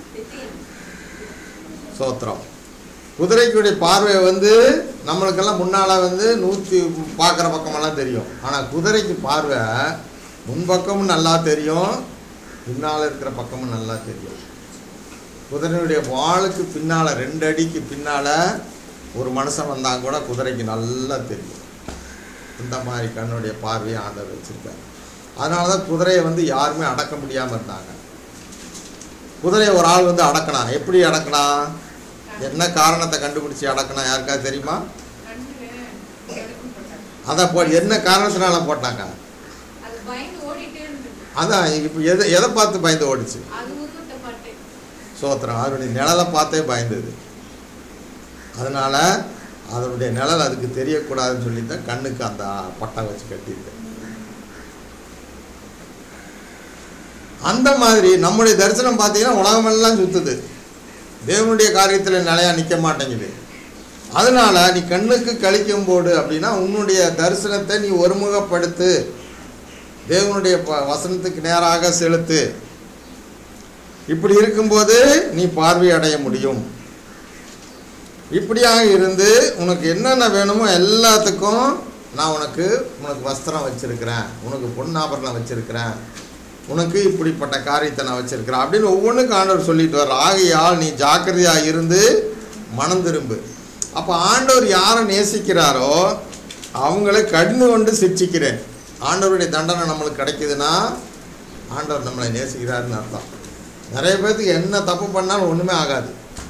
[SPEAKER 1] சோத்திரம் குதிரைக்குடைய பார்வை வந்து நம்மளுக்கெல்லாம் முன்னால் வந்து நூற்றி பார்க்குற பக்கமெல்லாம் தெரியும் ஆனால் குதிரைக்கு பார்வை முன்பக்கமும் நல்லா தெரியும் பின்னால் இருக்கிற பக்கமும் நல்லா தெரியும் குதிரையுடைய வாளுக்கு பின்னால் ரெண்டு அடிக்கு பின்னால் ஒரு மனுஷன் வந்தால் கூட குதிரைக்கு நல்லா தெரியும் இந்த மாதிரி கண்ணுடைய பார்வையை ஆண்டவர் வச்சிருக்காரு அதனால தான் குதிரையை வந்து யாருமே அடக்க முடியாமல் இருந்தாங்க குதிரையை ஒரு ஆள் வந்து அடக்கினான் எப்படி அடக்கினான் என்ன காரணத்தை கண்டுபிடிச்சி அடக்கினா யாருக்காவது தெரியுமா
[SPEAKER 2] கண்ணுல நடுக்கம் போட்டாங்க.
[SPEAKER 1] அதான் போ என்ன காரணத்தினால போட்டாங்க
[SPEAKER 2] அது பயந்து ஓடிட்டே இருந்தது
[SPEAKER 1] அதான் இப்போ எதை எதை பார்த்து பயந்து ஓடிச்சு
[SPEAKER 2] அது உருவத்தை பார்த்தேன்
[SPEAKER 1] சோத்திரம் அதனுடைய நிழலை பார்த்தே பயந்தது அதனால அதனுடைய நிழல் அதுக்கு தெரியக்கூடாதுன்னு சொல்லி தான் கண்ணுக்கு அந்த பட்டை வச்சு கட்டியிருக்கு அந்த மாதிரி நம்முடைய தரிசனம் பார்த்தீங்கன்னா உலகமெல்லாம் சுத்துது தேவனுடைய காரியத்தில் நிலையா நிற்க மாட்டேங்குது அதனால நீ கண்ணுக்கு கழிக்கும் போடு அப்படின்னா உன்னுடைய தரிசனத்தை நீ ஒருமுகப்படுத்து தேவனுடைய ப- வசனத்துக்கு நேராக செலுத்து இப்படி இருக்கும்போது நீ பார்வை அடைய முடியும் இப்படியாக இருந்து உனக்கு என்னென்ன வேணுமோ எல்லாத்துக்கும் நான் உனக்கு உனக்கு வஸ்திரம் வச்சிருக்கிறேன் உனக்கு பொன்னாபரணம் வச்சிருக்கிறேன் உனக்கு இப்படிப்பட்ட காரியத்தை நான் வச்சிருக்கிறேன் அப்படின்னு ஒவ்வொன்றுக்கும் ஆண்டவர் சொல்லிட்டு வர்ற ஆகையால் நீ ஜாக்கிரதையாக இருந்து மனம் திரும்பு அப்போ ஆண்டவர் யாரை நேசிக்கிறாரோ அவங்களை கடிந்து கொண்டு சிரிச்சிக்கிறேன் ஆண்டவருடைய தண்டனை நம்மளுக்கு கிடைக்குதுன்னா ஆண்டவர் நம்மளை நேசிக்கிறாருன்னு அர்த்தம் நிறைய பேர்த்துக்கு என்ன தப்பு பண்ணாலும் ஒன்றுமே ஆகாது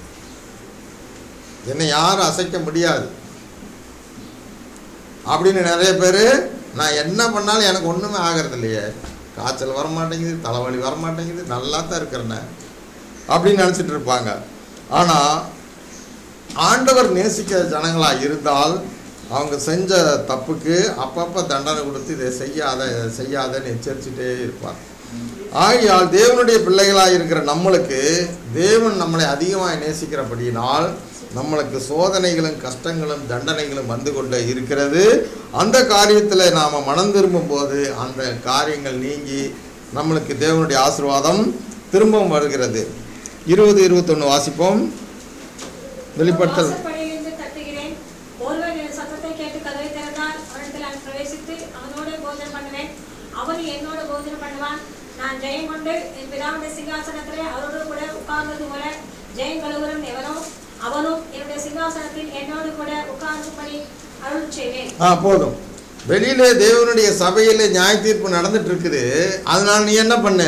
[SPEAKER 1] என்னை யாரும் அசைக்க முடியாது அப்படின்னு நிறைய பேர் நான் என்ன பண்ணாலும் எனக்கு ஒன்றுமே ஆகிறது இல்லையே காய்ச்சல் வர மாட்டேங்குது தலைவலி வர மாட்டேங்குது நல்லா தான் இருக்கிறேன்னு அப்படின்னு நினச்சிட்டு இருப்பாங்க ஆனால் ஆண்டவர் நேசிக்கிற ஜனங்களாக இருந்தால் அவங்க செஞ்ச தப்புக்கு அப்பப்போ தண்டனை கொடுத்து இதை செய்யாத இதை செய்யாதன்னு எச்சரிச்சுட்டே இருப்பார் ஆகையால் தேவனுடைய பிள்ளைகளாக இருக்கிற நம்மளுக்கு தேவன் நம்மளை அதிகமாக நேசிக்கிறபடியினால் நம்மளுக்கு சோதனைகளும் கஷ்டங்களும் தண்டனைகளும் வந்து கொண்டே இருக்கிறது அந்த காரியத்தில் நாம் மனம் திரும்பும் போது அந்த காரியங்கள் நீங்கி நம்மளுக்கு தேவனுடைய ஆசீர்வாதம் திரும்பவும் வருகிறது இருபது இருபத்தொன்று வாசிப்போம் வெளிப்படுத்தல்
[SPEAKER 3] வாசற்படியிலிருந்து தட்டுகிறேன் ஒருவன் என் சத்தத்தை கேட்டு கதவை திறந்தால் அவனிடத்தில் நான் பிரவேசித்து அவனோட போஜனம் பண்ணுவேன் அவன் என்னோட போஜனம் பண்ணுவான் நான் ஜெயம் கொண்டு என் பிதாவுடைய சிங்காசனத்திலே அவரோடு கூட உட்கார்ந்தது போல ஜெயம் கழுவுறன் எவனோ அவனும் என்னுடைய சிங்காசனத்தில் என்னோடு கூட உட்கார்ந்துபடி அருள் செய்வேன்
[SPEAKER 1] ஆ போதும் வெளியில தேவனுடைய சபையில நியாய தீர்ப்பு நடந்துட்டு இருக்குது அதனால நீ என்ன பண்ண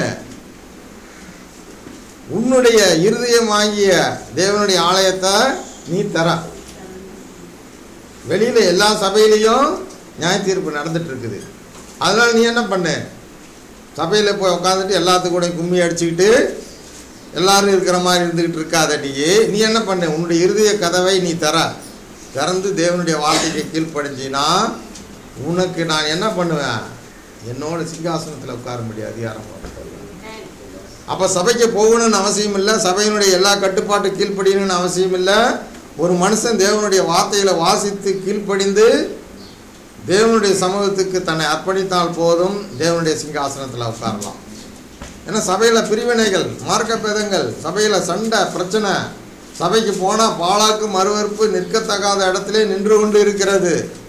[SPEAKER 1] உன்னுடைய இருதயமாகிய தேவனுடைய ஆலயத்தை நீ தர வெளியில எல்லா சபையிலையும் நியாய தீர்ப்பு நடந்துட்டு இருக்குது அதனால நீ என்ன பண்ண சபையில போய் உட்காந்துட்டு எல்லாத்துக்கும் கூட கும்மி அடிச்சுக்கிட்டு எல்லாரும் இருக்கிற மாதிரி இருந்துக்கிட்டு இருக்காத நீ நீ என்ன பண்ண உன்னுடைய இருதய கதவை நீ தர திறந்து தேவனுடைய வார்த்தைக்கு கீழ்ப்படிஞ்சினா உனக்கு நான் என்ன பண்ணுவேன் என்னோட சிங்காசனத்தில் உட்கார முடியாது அதிகாரம் போட்டுருவேன் அப்போ சபைக்கு போகணும்னு அவசியம் இல்லை சபையினுடைய எல்லா கட்டுப்பாட்டு கீழ்ப்படியணும்னு அவசியம் இல்லை ஒரு மனுஷன் தேவனுடைய வார்த்தைகளை வாசித்து கீழ்ப்படிந்து தேவனுடைய சமூகத்துக்கு தன்னை அர்ப்பணித்தால் போதும் தேவனுடைய சிங்காசனத்தில் உட்காரலாம் ஏன்னா சபையில் பிரிவினைகள் மார்க்க பேதங்கள் சபையில் சண்டை பிரச்சனை சபைக்கு போனால் பாழாக்கு மறுவறுப்பு நிற்கத்தகாத இடத்திலே நின்று கொண்டு இருக்கிறது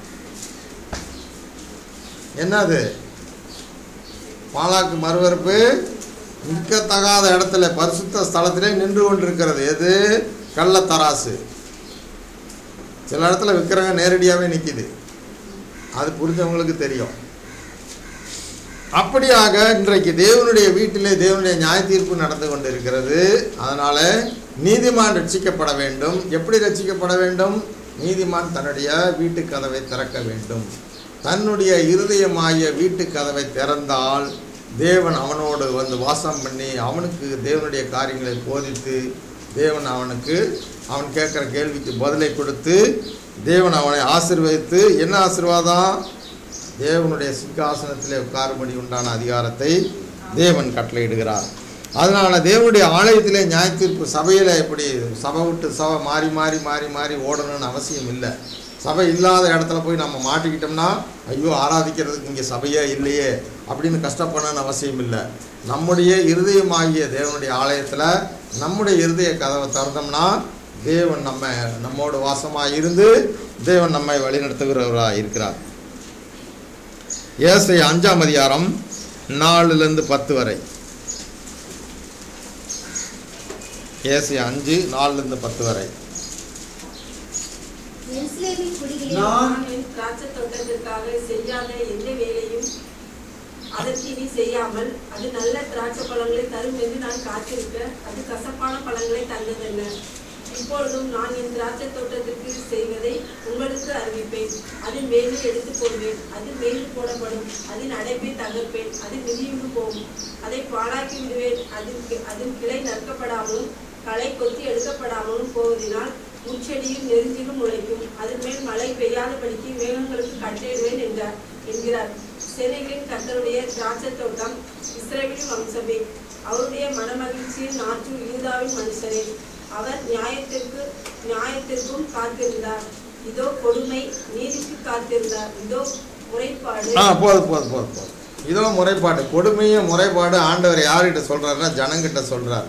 [SPEAKER 1] என்னது பாலாக்கு மறுவறுப்பு நிற்கத்தகாத இடத்துல பரிசுத்த ஸ்தலத்திலே நின்று கொண்டிருக்கிறது எது கள்ளத்தராசு சில இடத்துல விற்கிறவங்க நேரடியாகவே நிற்கிது அது புரிஞ்சவங்களுக்கு தெரியும் அப்படியாக இன்றைக்கு தேவனுடைய வீட்டிலே தேவனுடைய நியாய தீர்ப்பு நடந்து கொண்டிருக்கிறது அதனால நீதிமான் ரட்சிக்கப்பட வேண்டும் எப்படி ரட்சிக்கப்பட வேண்டும் நீதிமான் தன்னுடைய வீட்டு கதவை திறக்க வேண்டும் தன்னுடைய இருதயமாகிய வீட்டு கதவை திறந்தால் தேவன் அவனோடு வந்து வாசம் பண்ணி அவனுக்கு தேவனுடைய காரியங்களை போதித்து தேவன் அவனுக்கு அவன் கேட்குற கேள்விக்கு பதிலை கொடுத்து தேவன் அவனை ஆசீர்வதித்து என்ன ஆசீர்வாதம் தேவனுடைய சிங்காசனத்திலே உட்காரும்படி உண்டான அதிகாரத்தை தேவன் கட்டளையிடுகிறார் அதனால் தேவனுடைய ஆலயத்திலே நியாயத்தீர்ப்பு சபையில் எப்படி சபை விட்டு சபை மாறி மாறி மாறி மாறி ஓடணும்னு அவசியம் இல்லை சபை இல்லாத இடத்துல போய் நம்ம மாட்டிக்கிட்டோம்னா ஐயோ ஆராதிக்கிறதுக்கு இங்கே சபையே இல்லையே அப்படின்னு கஷ்டப்படணும்னு அவசியம் இல்லை நம்முடைய இருதயமாகிய தேவனுடைய ஆலயத்தில் நம்முடைய இருதய கதவை திறந்தோம்னா தேவன் நம்ம நம்மோடு வாசமாக இருந்து தேவன் நம்மை வழிநடத்துகிறவராக இருக்கிறார் ஏசை அஞ்சாம் அதிகாரம் நாலுலேருந்து பத்து வரை ஏசை அஞ்சு நாலுலேருந்து பத்து வரை
[SPEAKER 7] எருசலேமின் குடிகளில்
[SPEAKER 5] நான்
[SPEAKER 6] நான் என் திராட்சை தோட்டத்திற்காக செய்யாத எந்த வேலையும் அதற்கு இனி செய்யாமல் அது நல்ல திராட்சை பழங்களை தரும் என்று நான் காத்திருக்க அது கசப்பான பழங்களை தந்ததென்ன இப்பொழுதும் நான் என் திராட்சை தோட்டத்திற்கு செய்வதை உங்களுக்கு அறிவிப்பேன் அதில் மேலே எடுத்து போடுவேன் அது மேல் போடப்படும் அதன் அடைப்பை தகர்ப்பேன் அது மிதியுண்டு போகும் அதை பாழாக்கி விடுவேன் அதில் கி- அதன் கிளை நறுக்கப்படாமலும் களை கொத்தி எடுக்கப்படாமலும் போவதினால் முச்செடியும் நெருஞ்சிலும் முளைக்கும் அதன் மேல் மழை பெய்யாதபடிக்கு மேகங்களுக்கு கட்டளையிடுவேன் என்றார் என்கிறார் சேனைகளின் கர்த்தருடைய திராட்சை தோட்டம் இஸ்ரவேலின் வம்சமே அவருடைய மனமகிழ்ச்சியின் நாற்று யூதாவின் மனுஷரே அவர் நியாயத்திற்கு நியாயத்திற்கும் காத்திருந்தார் இதோ கொடுமை நீதிக்கு காத்திருந்தார் இதோ முறைப்பாடு
[SPEAKER 1] ஆ போதும் போதும் போதும் போதும் இதோ முறைப்பாடு கொடுமையும் முறைப்பாடு ஆண்டவர் யார்கிட்ட சொல்றாருன்னா ஜனங்கிட்ட சொல்றார்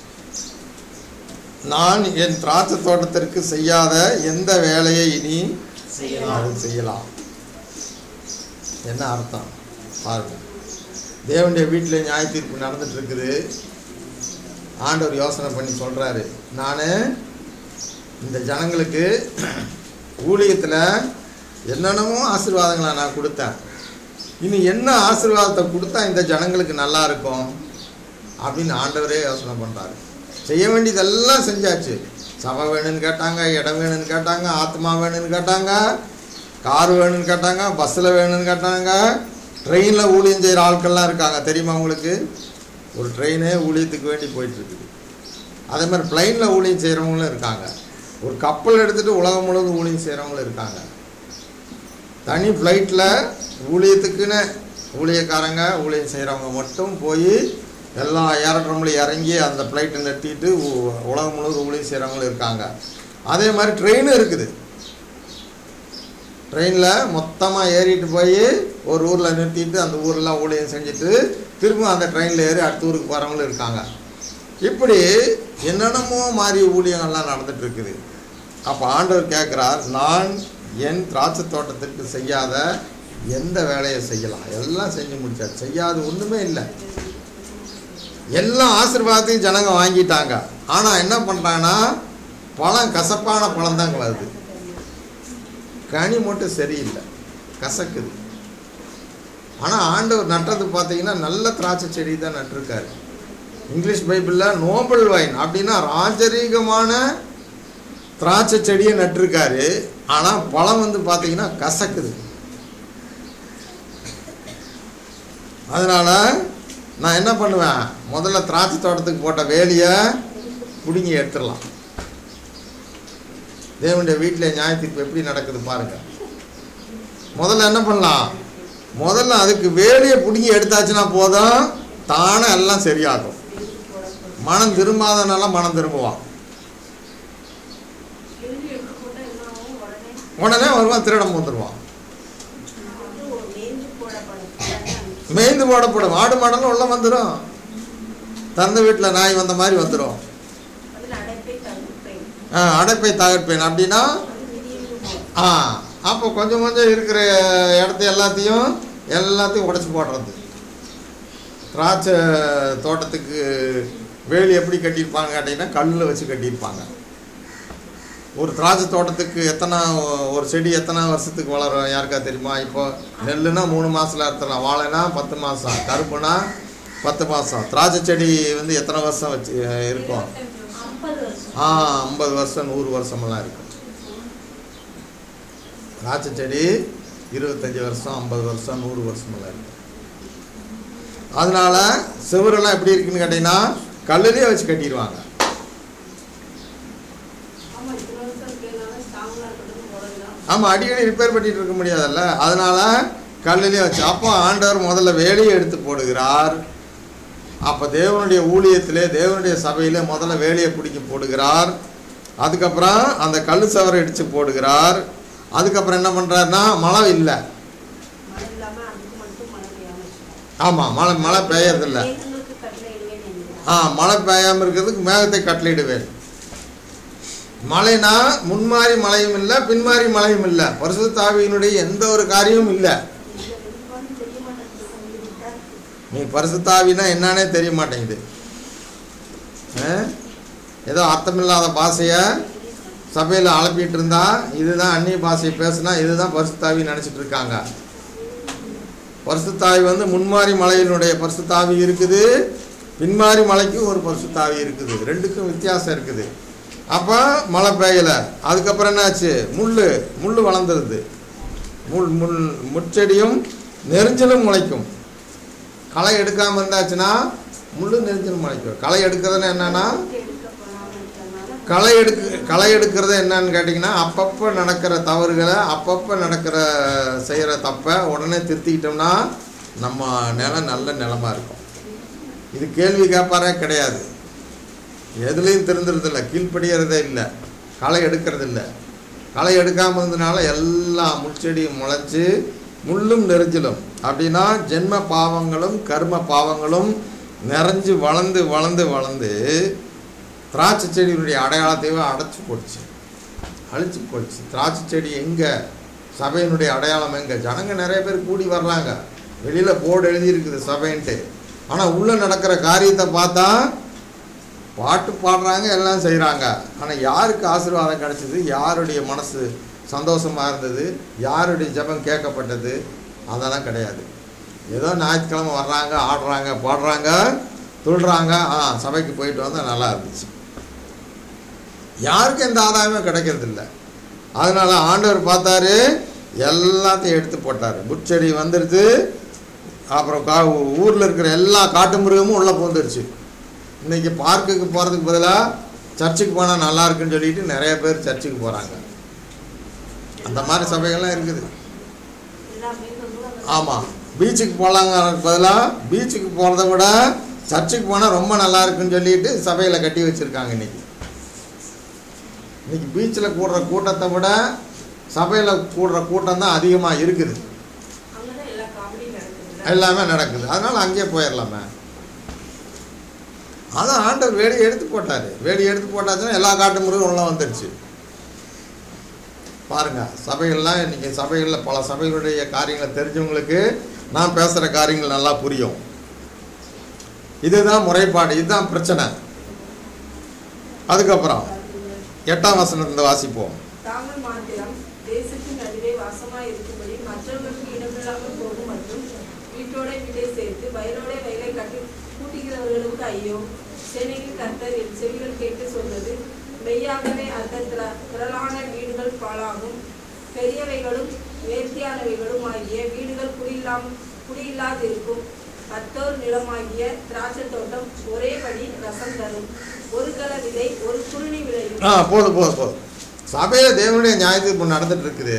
[SPEAKER 1] நான் என் திராட்சை தோட்டத்திற்கு செய்யாத எந்த வேலையை இனி
[SPEAKER 4] செய்யலாம்
[SPEAKER 1] அது செய்யலாம் என்ன அர்த்தம் பாருங்க தேவனுடைய வீட்டில் நியாய தீர்ப்பு நடந்துட்டு இருக்குது ஆண்டவர் யோசனை பண்ணி சொல்றாரு நான் இந்த ஜனங்களுக்கு ஊழியத்தில் என்னென்னமோ ஆசீர்வாதங்களை நான் கொடுத்தேன் இனி என்ன ஆசீர்வாதத்தை கொடுத்தா இந்த ஜனங்களுக்கு நல்லா இருக்கும் அப்படின்னு ஆண்டவரே யோசனை பண்ணுறாரு செய்ய வேண்டியதெல்லாம் செஞ்சாச்சு சபை வேணும்னு கேட்டாங்க இடம் வேணும்னு கேட்டாங்க ஆத்மா வேணும்னு கேட்டாங்க கார் வேணும்னு கேட்டாங்க பஸ்ஸில் வேணும்னு கேட்டாங்க ட்ரெயினில் ஊழியம் செய்கிற ஆட்கள்லாம் இருக்காங்க தெரியுமா உங்களுக்கு ஒரு ட்ரெயினே ஊழியத்துக்கு வேண்டி போயிட்டுருக்குது அதே மாதிரி பிளைனில் ஊழியம் செய்கிறவங்களும் இருக்காங்க ஒரு கப்பல் எடுத்துகிட்டு உலகம் முழுவதும் ஊழியம் செய்கிறவங்களும் இருக்காங்க தனி ஃப்ளைட்டில் ஊழியத்துக்குன்னு ஊழியக்காரங்க ஊழியம் செய்கிறவங்க மட்டும் போய் எல்லா ஏரோட்ரம்லையும் இறங்கி அந்த ஃப்ளைட்டை நிறுத்திட்டு உ- உலகம் முழுவதும் ஊழியம் செய்கிறவங்களும் இருக்காங்க அதே மாதிரி ட்ரெயினும் இருக்குது ட்ரெயினில் மொத்தமாக ஏறிட்டு போய் ஒரு ஊரில் நிறுத்திட்டு அந்த ஊரெல்லாம் ஊழியம் செஞ்சுட்டு திரும்ப அந்த ட்ரெயினில் ஏறி அடுத்த ஊருக்கு போகிறவங்களும் இருக்காங்க இப்படி என்னென்னமோ மாதிரி ஊழியங்கள்லாம் நடந்துட்டு இருக்குது அப்போ ஆண்டவர் கேட்குறார் நான் என் திராட்சை தோட்டத்திற்கு செய்யாத எந்த வேலையை செய்யலாம் எல்லாம் செஞ்சு முடிச்சார் செய்யாத ஒன்றுமே இல்லை எல்லா ஆசீர்வாதத்தையும் ஜனங்க வாங்கிட்டாங்க ஆனால் என்ன பண்ணுறாங்கன்னா பழம் கசப்பான பழம் தாங்க வருது கனி மட்டும் சரியில்லை கசக்குது ஆனால் ஆண்டவர் நட்டது பார்த்தீங்கன்னா நல்ல திராட்சை செடி தான் நட்டிருக்காரு இங்கிலீஷ் பைபிளில் நோபல் வைன் அப்படின்னா ராஜரீகமான திராட்சை செடியை நட்டிருக்காரு ஆனால் பழம் வந்து பார்த்தீங்கன்னா கசக்குது அதனால் நான் என்ன பண்ணுவேன் முதல்ல திராட்சை தோட்டத்துக்கு போட்ட வேலியை பிடுங்கி எடுத்துடலாம் தேவனுடைய வீட்டில் நியாய தீர்ப்பு எப்படி நடக்குது பாருங்க முதல்ல என்ன பண்ணலாம் முதல்ல அதுக்கு வேலையை பிடுங்கி எடுத்தாச்சுன்னா போதும் தானே எல்லாம் சரியாகும் மனம் திரும்பாதனால மனம் திரும்புவான்
[SPEAKER 6] எழுதி எடுத்து போட்டா என்ன ஆகும் உடனே
[SPEAKER 1] உடனே வருவான் திருடம் வந்துடுவான்
[SPEAKER 6] அது ஒரு மேய்ந்து போடப்படும்
[SPEAKER 1] மேய்ந்து போடப்படும் ஆடு மாடலும் உள்ள வந்துடும் திறந்த வீட்டில் நாய் வந்த மாதிரி வந்துடும்
[SPEAKER 6] அதில் அடைப்பை தவிர்ப்பேன்
[SPEAKER 1] அடைப்பை தகர்ப்பேன் அப்படின்னா
[SPEAKER 6] அது விதியும்
[SPEAKER 1] ஆ அப்போ கொஞ்சம் கொஞ்சம் இருக்கிற இடத்த எல்லாத்தையும் எல்லாத்தையும் உடைச்சி போடுறது திராட்சை தோட்டத்துக்கு வேலி எப்படி கட்டியிருப்பாங்க கேட்டிங்கன்னா கல்லில் வச்சு கட்டியிருப்பாங்க ஒரு திராட்சை தோட்டத்துக்கு எத்தனை ஒரு செடி எத்தனை வருஷத்துக்கு வளரும் யாருக்கா தெரியுமா இப்போ நெல்லுனா மூணு மாதத்தில் அறுத்தலாம் வாழைனா பத்து மாதம் கரும்புனா பத்து மாதம் திராட்சை செடி வந்து எத்தனை வருஷம் வச்சு இருக்கும்
[SPEAKER 3] ஐம்பது வருஷம்
[SPEAKER 1] ஆ ஐம்பது வருஷம் நூறு வருஷமெல்லாம் இருக்கும் திராட்சை செடி இருபத்தஞ்சி வருஷம் ஐம்பது வருஷம் நூறு வருஷமெல்லாம் இருக்கும் அதனால செவரெல்லாம் எப்படி இருக்குன்னு கேட்டிங்கன்னா கல்லுலேயே வச்சு கட்டிடுவாங்க
[SPEAKER 6] ஆமாம் இத்தனை வருஷம் இருக்கிறதுனால ஸ்ட்ராங்காக இருக்கட்டும் போடலாம்
[SPEAKER 1] ஆமாம் அடிக்கடி ரிப்பேர் பண்ணிட்டு இருக்க முடியாதுல்ல அதனால கல்லுலேயே வச்சு அப்போ ஆண்டவர் முதல்ல வேலையை எடுத்து போடுகிறார் அப்போ தேவனுடைய ஊழியத்திலே தேவனுடைய சபையிலே முதல்ல வேலையை பிடிக்கி போடுகிறார் அதுக்கப்புறம் அந்த கல் சவரை இடித்து போடுகிறார் அதுக்கப்புறம் என்ன பண்ணுறாருன்னா மழை இல்லை
[SPEAKER 6] மழை இல்லாமல் அதுக்கு மட்டும் மழை பெய்யாமல்
[SPEAKER 1] ஆமாம் மழை மழை பெய்யறதில்ல
[SPEAKER 6] மேகங்களுக்கு கட்டளை இடுவேன் என்கிறார்
[SPEAKER 1] ஆ மழை பெய்யாமல் இருக்கிறதுக்கு மேகத்தை கட்டளையிடுவேன் மழைனா முன்மாறி மழையும் இல்லை பின்மாறி மழையும் இல்லை பரிசுத்தாவியினுடைய எந்த ஒரு காரியமும் இல்லை
[SPEAKER 6] இந்த வெளிப்பாடு தெரிய மாட்டேங்குது சொல்லிவிட்டார்
[SPEAKER 1] நீ பரிசுத்தாவினா என்னன்னே தெரிய மாட்டேங்குது ஆ? ஏதோ அர்த்தமில்லாத பாஷையை சபையில் அலப்பிட்டு இருந்தா இதுதான் அந்நிய பாஷையை பேசுனா இதுதான் பரிசுத்தாவி நினச்சிட்டு இருக்காங்க பரிசுத்தாவி வந்து முன்மாறி மலையினுடைய பரிசுத்தாவி இருக்குது பின்மாறி மலைக்கும் ஒரு பரிசுத்தாவி இருக்குது ரெண்டுக்கும் வித்தியாசம் இருக்குது அப்போ மழை பெய்யலை அதுக்கப்புறம் என்னாச்சு முள் முள் வளர்ந்துருது முள் முள் முட்செடியும் நெரிஞ்சலும் முளைக்கும் களை எடுக்காமல் இருந்தாச்சுன்னா முள் நெரிஞ்சலும் முளைக்கும் களை எடுக்கிறதுன்னு என்னன்னா
[SPEAKER 6] எடுக்கப்படாமல் இருக்கிறதுனால
[SPEAKER 1] களை எடுக்க களை எடுக்கிறது என்னன்னு கேட்டிங்கன்னா அப்பப்போ நடக்கிற தவறுகளை அப்பப்போ நடக்கிற செய்கிற தப்பை உடனே திருத்திக்கிட்டோம்னா நம்ம நிலம் நல்ல நிலமா இருக்கும் இது கேள்வி கேட்பாரே கிடையாது எதுலேயும் திருந்துறதில்ல கீழ்ப்படியறதே இல்லை களை எடுக்கிறது இல்லை களை எடுக்காமல் இருந்தனால எல்லா முட்செடியும் முளைச்சு முள்ளும் நெரிஞ்சிலும் அப்படின்னா ஜென்ம பாவங்களும் கர்ம பாவங்களும் நிறைஞ்சு வளர்ந்து வளர்ந்து வளர்ந்து திராட்சை செடியினுடைய அடையாளத்தையும் அடைச்சி போடுச்சு அழிச்சு போடுச்சு திராட்சை செடி எங்கே சபையினுடைய அடையாளம் எங்கே ஜனங்க நிறைய பேர் கூடி வர்றாங்க வெளியில் போர்டு எழுதியிருக்குது சபைன்ட்டு ஆனால் உள்ளே நடக்கிற காரியத்தை பார்த்தா பாட்டு பாடுறாங்க எல்லாம் செய்கிறாங்க ஆனால் யாருக்கு ஆசீர்வாதம் கிடைச்சது யாருடைய மனசு சந்தோஷமாக இருந்தது யாருடைய ஜெபம் கேட்கப்பட்டது அதெல்லாம் கிடையாது ஏதோ ஞாயிற்றுக்கிழமை வர்றாங்க ஆடுறாங்க பாடுறாங்க துள்ளுறாங்க ஆ சபைக்கு போயிட்டு வந்தால் நல்லா இருந்துச்சு யாருக்கும் எந்த ஆதாயமும் கிடைக்கிறது இல்லை அதனால ஆண்டவர் பார்த்தாரு எல்லாத்தையும் எடுத்து போட்டார் புட்செடி வந்துடுது அப்புறம் கா ஊரில் இருக்கிற எல்லா காட்டு மிருகமும் உள்ளே பூந்துருச்சு இன்னைக்கு பார்க்குக்கு போகிறதுக்கு பதிலாக சர்ச்சுக்கு போனால் நல்லா இருக்குன்னு சொல்லிட்டு நிறைய பேர் சர்ச்சுக்கு போகிறாங்க அந்த மாதிரி சபைகள்லாம் இருக்குது
[SPEAKER 6] எல்லாமே வந்து
[SPEAKER 1] ஆமாம் பீச்சுக்கு போகலாங்க பதிலாக பீச்சுக்கு போகிறத விட சர்ச்சுக்கு போனால் ரொம்ப நல்லா இருக்குன்னு சொல்லிட்டு சபையில் கட்டி வச்சுருக்காங்க இன்னைக்கு இன்னைக்கு பீச்சில் கூடுற கூட்டத்தை விட சபையில் கூடுற கூட்டம் தான் அதிகமாக இருக்குது
[SPEAKER 6] அங்கே தான் எல்லா காமெடியும் நடக்குது
[SPEAKER 1] எல்லாமே நடக்குது அதனால் அங்கேயே போயிடலாமே அதான் ஆண்டவர் வேடி எடுத்து போட்டார் வேடி எடுத்து போட்டாச்சுன்னா எல்லா காட்டு முருகும் உள்ள வந்துடுச்சு பாருங்க சபைகள்லாம் இன்னைக்கு சபைகளில் பல சபைகளுடைய காரியங்களை தெரிஞ்சவங்களுக்கு நான் பேசுகிற காரியங்கள் நல்லா புரியும் இதுதான் முறைப்பாடு இதுதான் பிரச்சனை அதுக்கப்புறம் எட்டாம் வசனத்தை வாசிப்போம்
[SPEAKER 6] தாங்கள் மாத்திரம் தேசத்தின் நடுவே வாசமாய் இருக்கும்படி மற்றவர்களுக்கு இடமில்லாமல் போகும் மற்றும் வீட்டோட வீட்டை சேர்த்து வயலோட வயலை கட்டி கூட்டுகிறவர்களுக்கு ஐயோ சென்னையில் கர்த்தர் என் செவிகள் கேட்டு சொன்னது மெய்யாகவே அந்த திர- திரளான வீடுகள் பாழாகும் பெரியவைகளும் நேர்த்தியானவைகளும் ஆகிய வீடுகள் குடியில்லாம் குடியில்லாதிருக்கும் அத்தோர் நிலமாகிய திராட்சை தோட்டம் ஒரேபடி ரசம் தரும் ஒரு கல விதை ஒரு குருணி விளையும்
[SPEAKER 1] ஆ போதும் போதும் போதும் சபையில் தேவனுடைய நியாயத்தீர்ப்பு நடந்துட்டு இருக்குது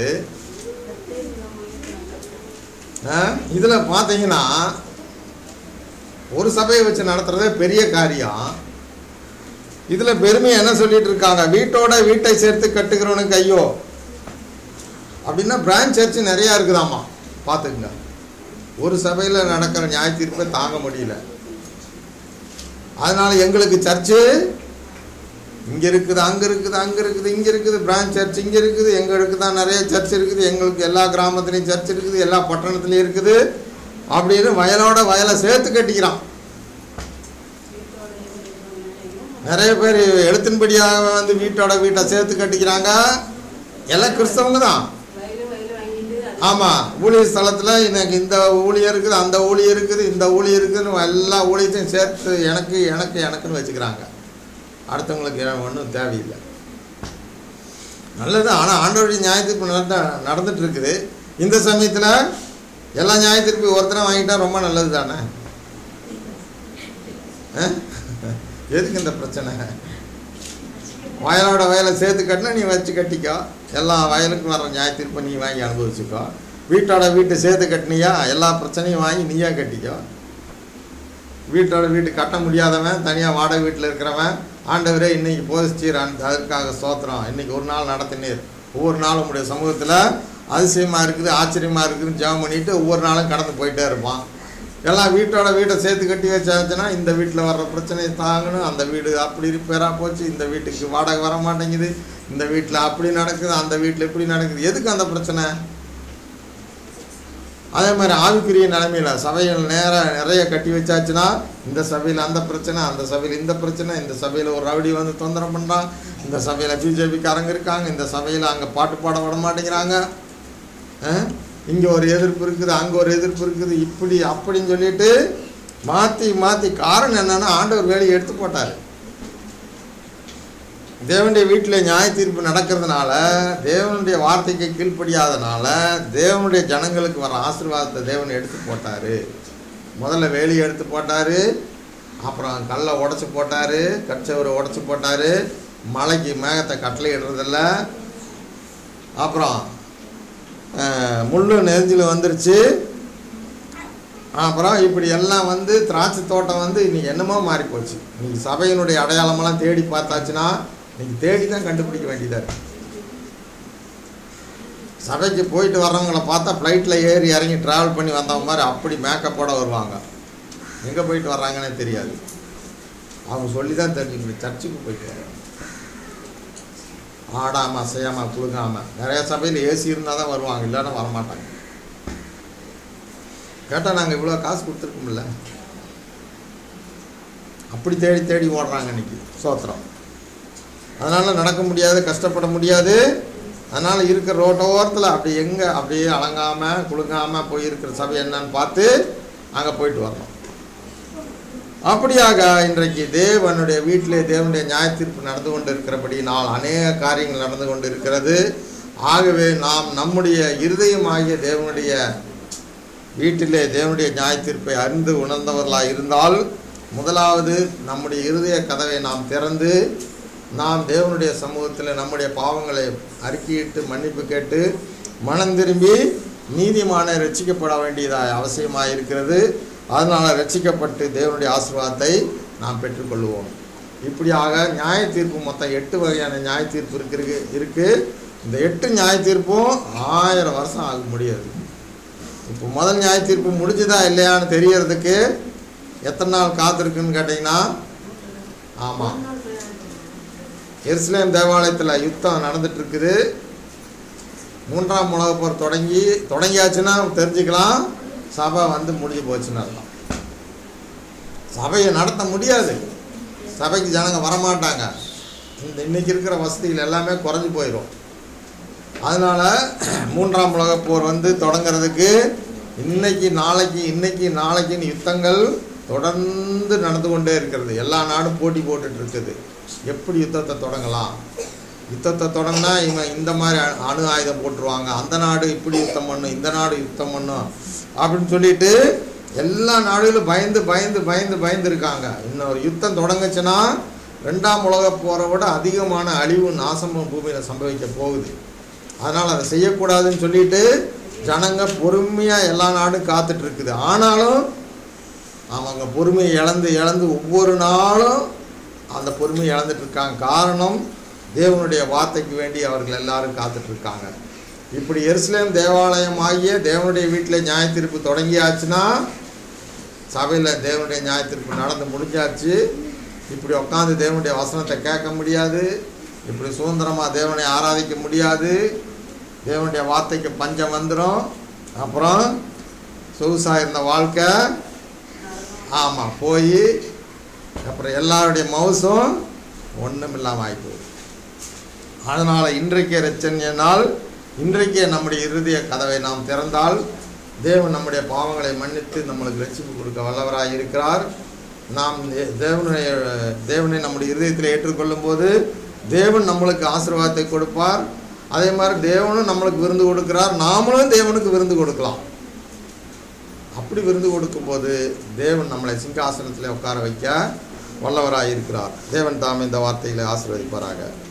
[SPEAKER 1] இதில் பார்த்தீங்கன்னா ஒரு சபையை வச்சு நடத்துறதே பெரிய காரியம் இதில் பெருமையை என்ன சொல்லிட்டு இருக்காங்க வீட்டோட வீட்டை சேர்த்து கட்டுகிறவனுக்கு ஐயோ அப்படின்னா பிரான்ச் சர்ச் நிறையா இருக்குதாம்மா பார்த்துக்குங்க ஒரு சபையில் நடக்கிற நியாய தீர்ப்பை தாங்க முடியல அதனால எங்களுக்கு சர்ச்சு இங்கே இருக்குது அங்கே இருக்குது அங்கே இருக்குது இங்கே இருக்குது பிரான்ச் சர்ச் இங்கே இருக்குது எங்களுக்கு தான் நிறைய சர்ச் இருக்குது எங்களுக்கு எல்லா கிராமத்துலேயும் சர்ச் இருக்குது எல்லா பட்டணத்துலேயும் இருக்குது அப்படின்னு வயலோட வயலை சேர்த்து கட்டிக்கிறான் நிறைய பேர் எழுத்தின்படியாக வந்து வீட்டோட வீட்டை சேர்த்து கட்டிக்கிறாங்க எல்லாம் கிறிஸ்தவங்க தான்
[SPEAKER 6] வயலு வயலு வாங்கிட்டு அது
[SPEAKER 1] ஆமாம் ஊழியர் ஸ்தலத்தில் எனக்கு இந்த ஊழியர் இருக்குது அந்த ஊழியர் இருக்குது இந்த ஊழியர் இருக்குதுன்னு எல்லா ஊழியத்தையும் சேர்த்து எனக்கு எனக்கு எனக்குன்னு வச்சுக்கிறாங்க அடுத்தவங்களுக்கு ஒன்றும் தேவையில்லை நல்லது ஆனால் ஆண்டவருடைய நியாயத்தீர்ப்பு நடந்த நடந்துட்டு இருக்குது இந்த சமயத்தில் எல்லா நியாயத்தீர்ப்பு ஒருத்தனை வாங்கிட்டா ரொம்ப நல்லது தானே ஆ? எதுக்கு இந்த பிரச்சனை வயலோட வயலை சேர்த்து கட்டினா நீ வச்சு கட்டிக்கோ எல்லா வயலுக்கும் வர நியாயத்தீர்ப்பை நீ வாங்கி அனுபவிச்சுக்கோ வீட்டோட வீட்டை சேர்த்து கட்டினியா எல்லா பிரச்சனையும் வாங்கி நீயா கட்டிக்கோ வீட்டோட வீட்டு கட்ட முடியாதவன் தனியாக வாடகை வீட்டில் இருக்கிறவன் ஆண்டவரே இன்னைக்கு போதிச்சீர் அந்த அதற்காக ஸ்தோத்திரம் இன்னைக்கு ஒரு நாள் நடத்தினீர் ஒவ்வொரு நாளும் உங்களுடைய சமூகத்தில் அதிசயமாக இருக்குது ஆச்சரியமாக இருக்குதுன்னு ஜெபம் பண்ணிட்டு ஒவ்வொரு நாளும் கடந்து போயிட்டே இருப்பான் எல்லாம் வீட்டோட வீட்டை சேர்த்து கட்டி வச்சாச்சுன்னா இந்த வீட்டில் வர்ற பிரச்சனையை தாங்கணும் அந்த வீடு அப்படி ரிப்பேராக போச்சு இந்த வீட்டுக்கு வாடகை வர மாட்டேங்குது இந்த வீட்டில் அப்படி நடக்குது அந்த வீட்டில் இப்படி நடக்குது எதுக்கு அந்த பிரச்சனை அதே மாதிரி ஆவிக்குரிய நிலைமையில் சபைகள் நேர நிறைய கட்டி வச்சாச்சுன்னா இந்த சபையில் அந்த பிரச்சனை அந்த சபையில் இந்த பிரச்சனை இந்த சபையில் ஒரு ரவுடி வந்து தொந்தரவு பண்ணுறான் இந்த சபையில் பிஜேபிக்காரங்க இருக்காங்க இந்த சபையில் அங்கே பாட்டு பாட விட மாட்டேங்கிறாங்க இங்கே ஒரு எதிர்ப்பு இருக்குது அங்கே ஒரு எதிர்ப்பு இருக்குது இப்படி அப்படின்னு சொல்லிட்டு மாற்றி மாற்றி காரணம் என்னன்னா ஆண்டவர் வேலையை எடுத்து போட்டார் தேவனுடைய வீட்டில் நியாய தீர்ப்பு நடக்கிறதுனால தேவனுடைய வார்த்தைக்கு கீழ்ப்படியாதனால தேவனுடைய ஜனங்களுக்கு வர ஆசீர்வாதத்தை தேவன் எடுத்து போட்டார் முதல்ல வேலியை எடுத்து போட்டார் அப்புறம் கல்லை உடச்சி போட்டார் கச்சவரை உடச்சி போட்டார் மலைக்கு மேகத்தை கட்டளை இடுறதில்ல அப்புறம் அஹ், முள்ளு நெஞ்சில் வந்துருச்சு அப்புறம் இப்படி எல்லாம் வந்து திராட்சை தோட்டம் வந்து இன்னைக்கு என்னமோ மாறி போச்சு இன்னைக்கு சபையினுடைய அடையாளமெல்லாம் தேடி பார்த்தாச்சுன்னா இன்னைக்கு தேடி தான் கண்டுபிடிக்க வேண்டியதாக இருக்கு சபைக்கு போயிட்டு வர்றவங்கள பார்த்தா ஃப்ளைட்டில் ஏறி இறங்கி ட்ராவல் பண்ணி வந்தவங்க மாதிரி அப்படி மேக்கப்போட வருவாங்க எங்கே போயிட்டு வர்றாங்கன்னே தெரியாது அவங்க சொல்லி தான் தெரிஞ்சுக்கணும் சர்ச்சுக்கு போயிட்டு வர்றாங்க ஆடாமல் அசையாமல் குழுங்காமல் நிறைய சபையில் ஏசி இருந்தால் தான் வருவாங்க இல்லைன்னா வரமாட்டாங்க கேட்டால் நாங்கள் இவ்வளோ காசு கொடுத்துருக்கோம்ல அப்படி தேடி தேடி ஓடுறாங்க இன்னைக்கு சோத்திரம் அதனால் நடக்க முடியாது கஷ்டப்பட முடியாது அதனால் இருக்கிற ரோட்டோரத்தில் அப்படி எங்கே அப்படியே அலங்காமல் குலுங்காமல் போய் இருக்கிற சபை என்னன்னு பார்த்து அங்கே போயிட்டு வரணும் அப்படியாக இன்றைக்கு தேவனுடைய வீட்டிலே தேவனுடைய நியாயத்தீர்ப்பு நடந்து கொண்டு இருக்கிறபடினால் அநேக காரியங்கள் நடந்து கொண்டு இருக்கிறது ஆகவே நாம் நம்முடைய இருதயமாகிய தேவனுடைய வீட்டிலே தேவனுடைய நியாயத்தீர்ப்பை அறிந்து உணர்ந்தவர்களாக இருந்தால் முதலாவது நம்முடைய இருதய கதவை நாம் திறந்து நாம் தேவனுடைய சமூகத்தில் நம்முடைய பாவங்களை அறிக்கையிட்டு மன்னிப்பு கேட்டு மனம் திரும்பி நீதிமான ரட்சிக்கப்பட வேண்டியதாக அவசியமாக இருக்கிறது அதனால் ரட்சிக்கப்பட்டு தேவனுடைய ஆசீர்வாதத்தை நாம் பெற்றுக்கொள்வோம் இப்படியாக நியாய தீர்ப்பு மொத்தம் எட்டு வகையான நியாய தீர்ப்பு இருக்கு இருக்கு இந்த எட்டு நியாய தீர்ப்பும் ஆயிரம் வருஷம் ஆக முடியாது இப்போ முதல் நியாய தீர்ப்பு முடிஞ்சுதா இல்லையான்னு தெரியறதுக்கு எத்தனை நாள் காத்திருக்குன்னு கேட்டிங்கன்னா ஆமாம் எருசலேம் தேவாலயத்தில் யுத்தம் நடந்துட்டு இருக்குது மூன்றாம் உலகப் போர் தொடங்கி தொடங்கியாச்சுன்னா தெரிஞ்சுக்கலாம் சபை வந்து முடிஞ்சு போச்சுன்னு அர்த்தம் சபையை நடத்த முடியாது சபைக்கு ஜனங்க வரமாட்டாங்க இந்த இன்னைக்கு இருக்கிற வசதிகள் எல்லாமே குறைஞ்சி போயிடும் அதனால் மூன்றாம் உலகப் போர் வந்து தொடங்கிறதுக்கு இன்னைக்கு நாளைக்கு இன்னைக்கு நாளைக்குன்னு யுத்தங்கள் தொடர்ந்து நடந்து கொண்டே இருக்கிறது எல்லா நாடும் போட்டி போட்டுட்டு இருக்குது எப்படி யுத்தத்தை தொடங்கலாம் யுத்தத்தை தொடங்கினா இவன் இந்த மாதிரி அணு- அணு ஆயுதம் போட்டுருவாங்க அந்த நாடு இப்படி யுத்தம் பண்ணும் இந்த நாடு யுத்தம் பண்ணும் அப்படின்னு சொல்லிட்டு எல்லா நாடுகளும் பயந்து பயந்து பயந்து பயந்து இருக்காங்க இன்னொரு யுத்தம் தொடங்குச்சுன்னா ரெண்டாம் உலகப் போரை விட அதிகமான அழிவு நாசமும் பூமியில் சம்பவிக்க போகுது அதனால் அதை செய்யக்கூடாதுன்னு சொல்லிட்டு ஜனங்க பொறுமையாக எல்லா நாடும் காத்துட்டு இருக்குது ஆனாலும் அவங்க பொறுமையை இழந்து இழந்து ஒவ்வொரு நாளும் அந்த பொறுமையை இழந்துட்டு இருக்காங்க காரணம் தேவனுடைய வார்த்தைக்கு வேண்டி அவர்கள் எல்லாரும் காத்துட்டு இருக்காங்க இப்படி எருசலேம் தேவாலயம் ஆகிய தேவனுடைய வீட்டில் நியாயத்தீர்ப்பு தொடங்கியாச்சுன்னா சபையில் தேவனுடைய நியாயத்தீர்ப்பு நடந்து முடிஞ்சாச்சு இப்படி உட்காந்து தேவனுடைய வசனத்தை கேட்க முடியாது இப்படி சுதந்திரமாக தேவனை ஆராதிக்க முடியாது தேவனுடைய வார்த்தைக்கு பஞ்சம் வந்துடும் அப்புறம் சொகுசாக இருந்த வாழ்க்கை ஆமாம் போய் அப்புறம் எல்லாருடைய மவுசும் ஒன்றும் இல்லாமல் ஆகிப்போகுது அதனால் இன்றைக்கே ரச்சன்ய நாள் இன்றைக்கே நம்முடைய இறுதிய கதவை நாம் திறந்தால் தேவன் நம்முடைய பாவங்களை மன்னித்து நம்மளுக்கு ரட்சிப்பு கொடுக்க வல்லவராக இருக்கிறார் நாம் தே- தேவனுடைய தேவனை நம்முடைய இருதயத்தில் ஏற்றுக்கொள்ளும் போது தேவன் நம்மளுக்கு ஆசீர்வாதத்தை கொடுப்பார் அதே மாதிரி தேவனும் நம்மளுக்கு விருந்து கொடுக்கிறார் நாமளும் தேவனுக்கு விருந்து கொடுக்கலாம் அப்படி விருந்து கொடுக்கும்போது தேவன் நம்மளை சிங்காசனத்தில் உட்கார வைக்க வல்லவராக இருக்கிறார் தேவன் தாம் இந்த வார்த்தைகளை ஆசீர்வதிப்பாராக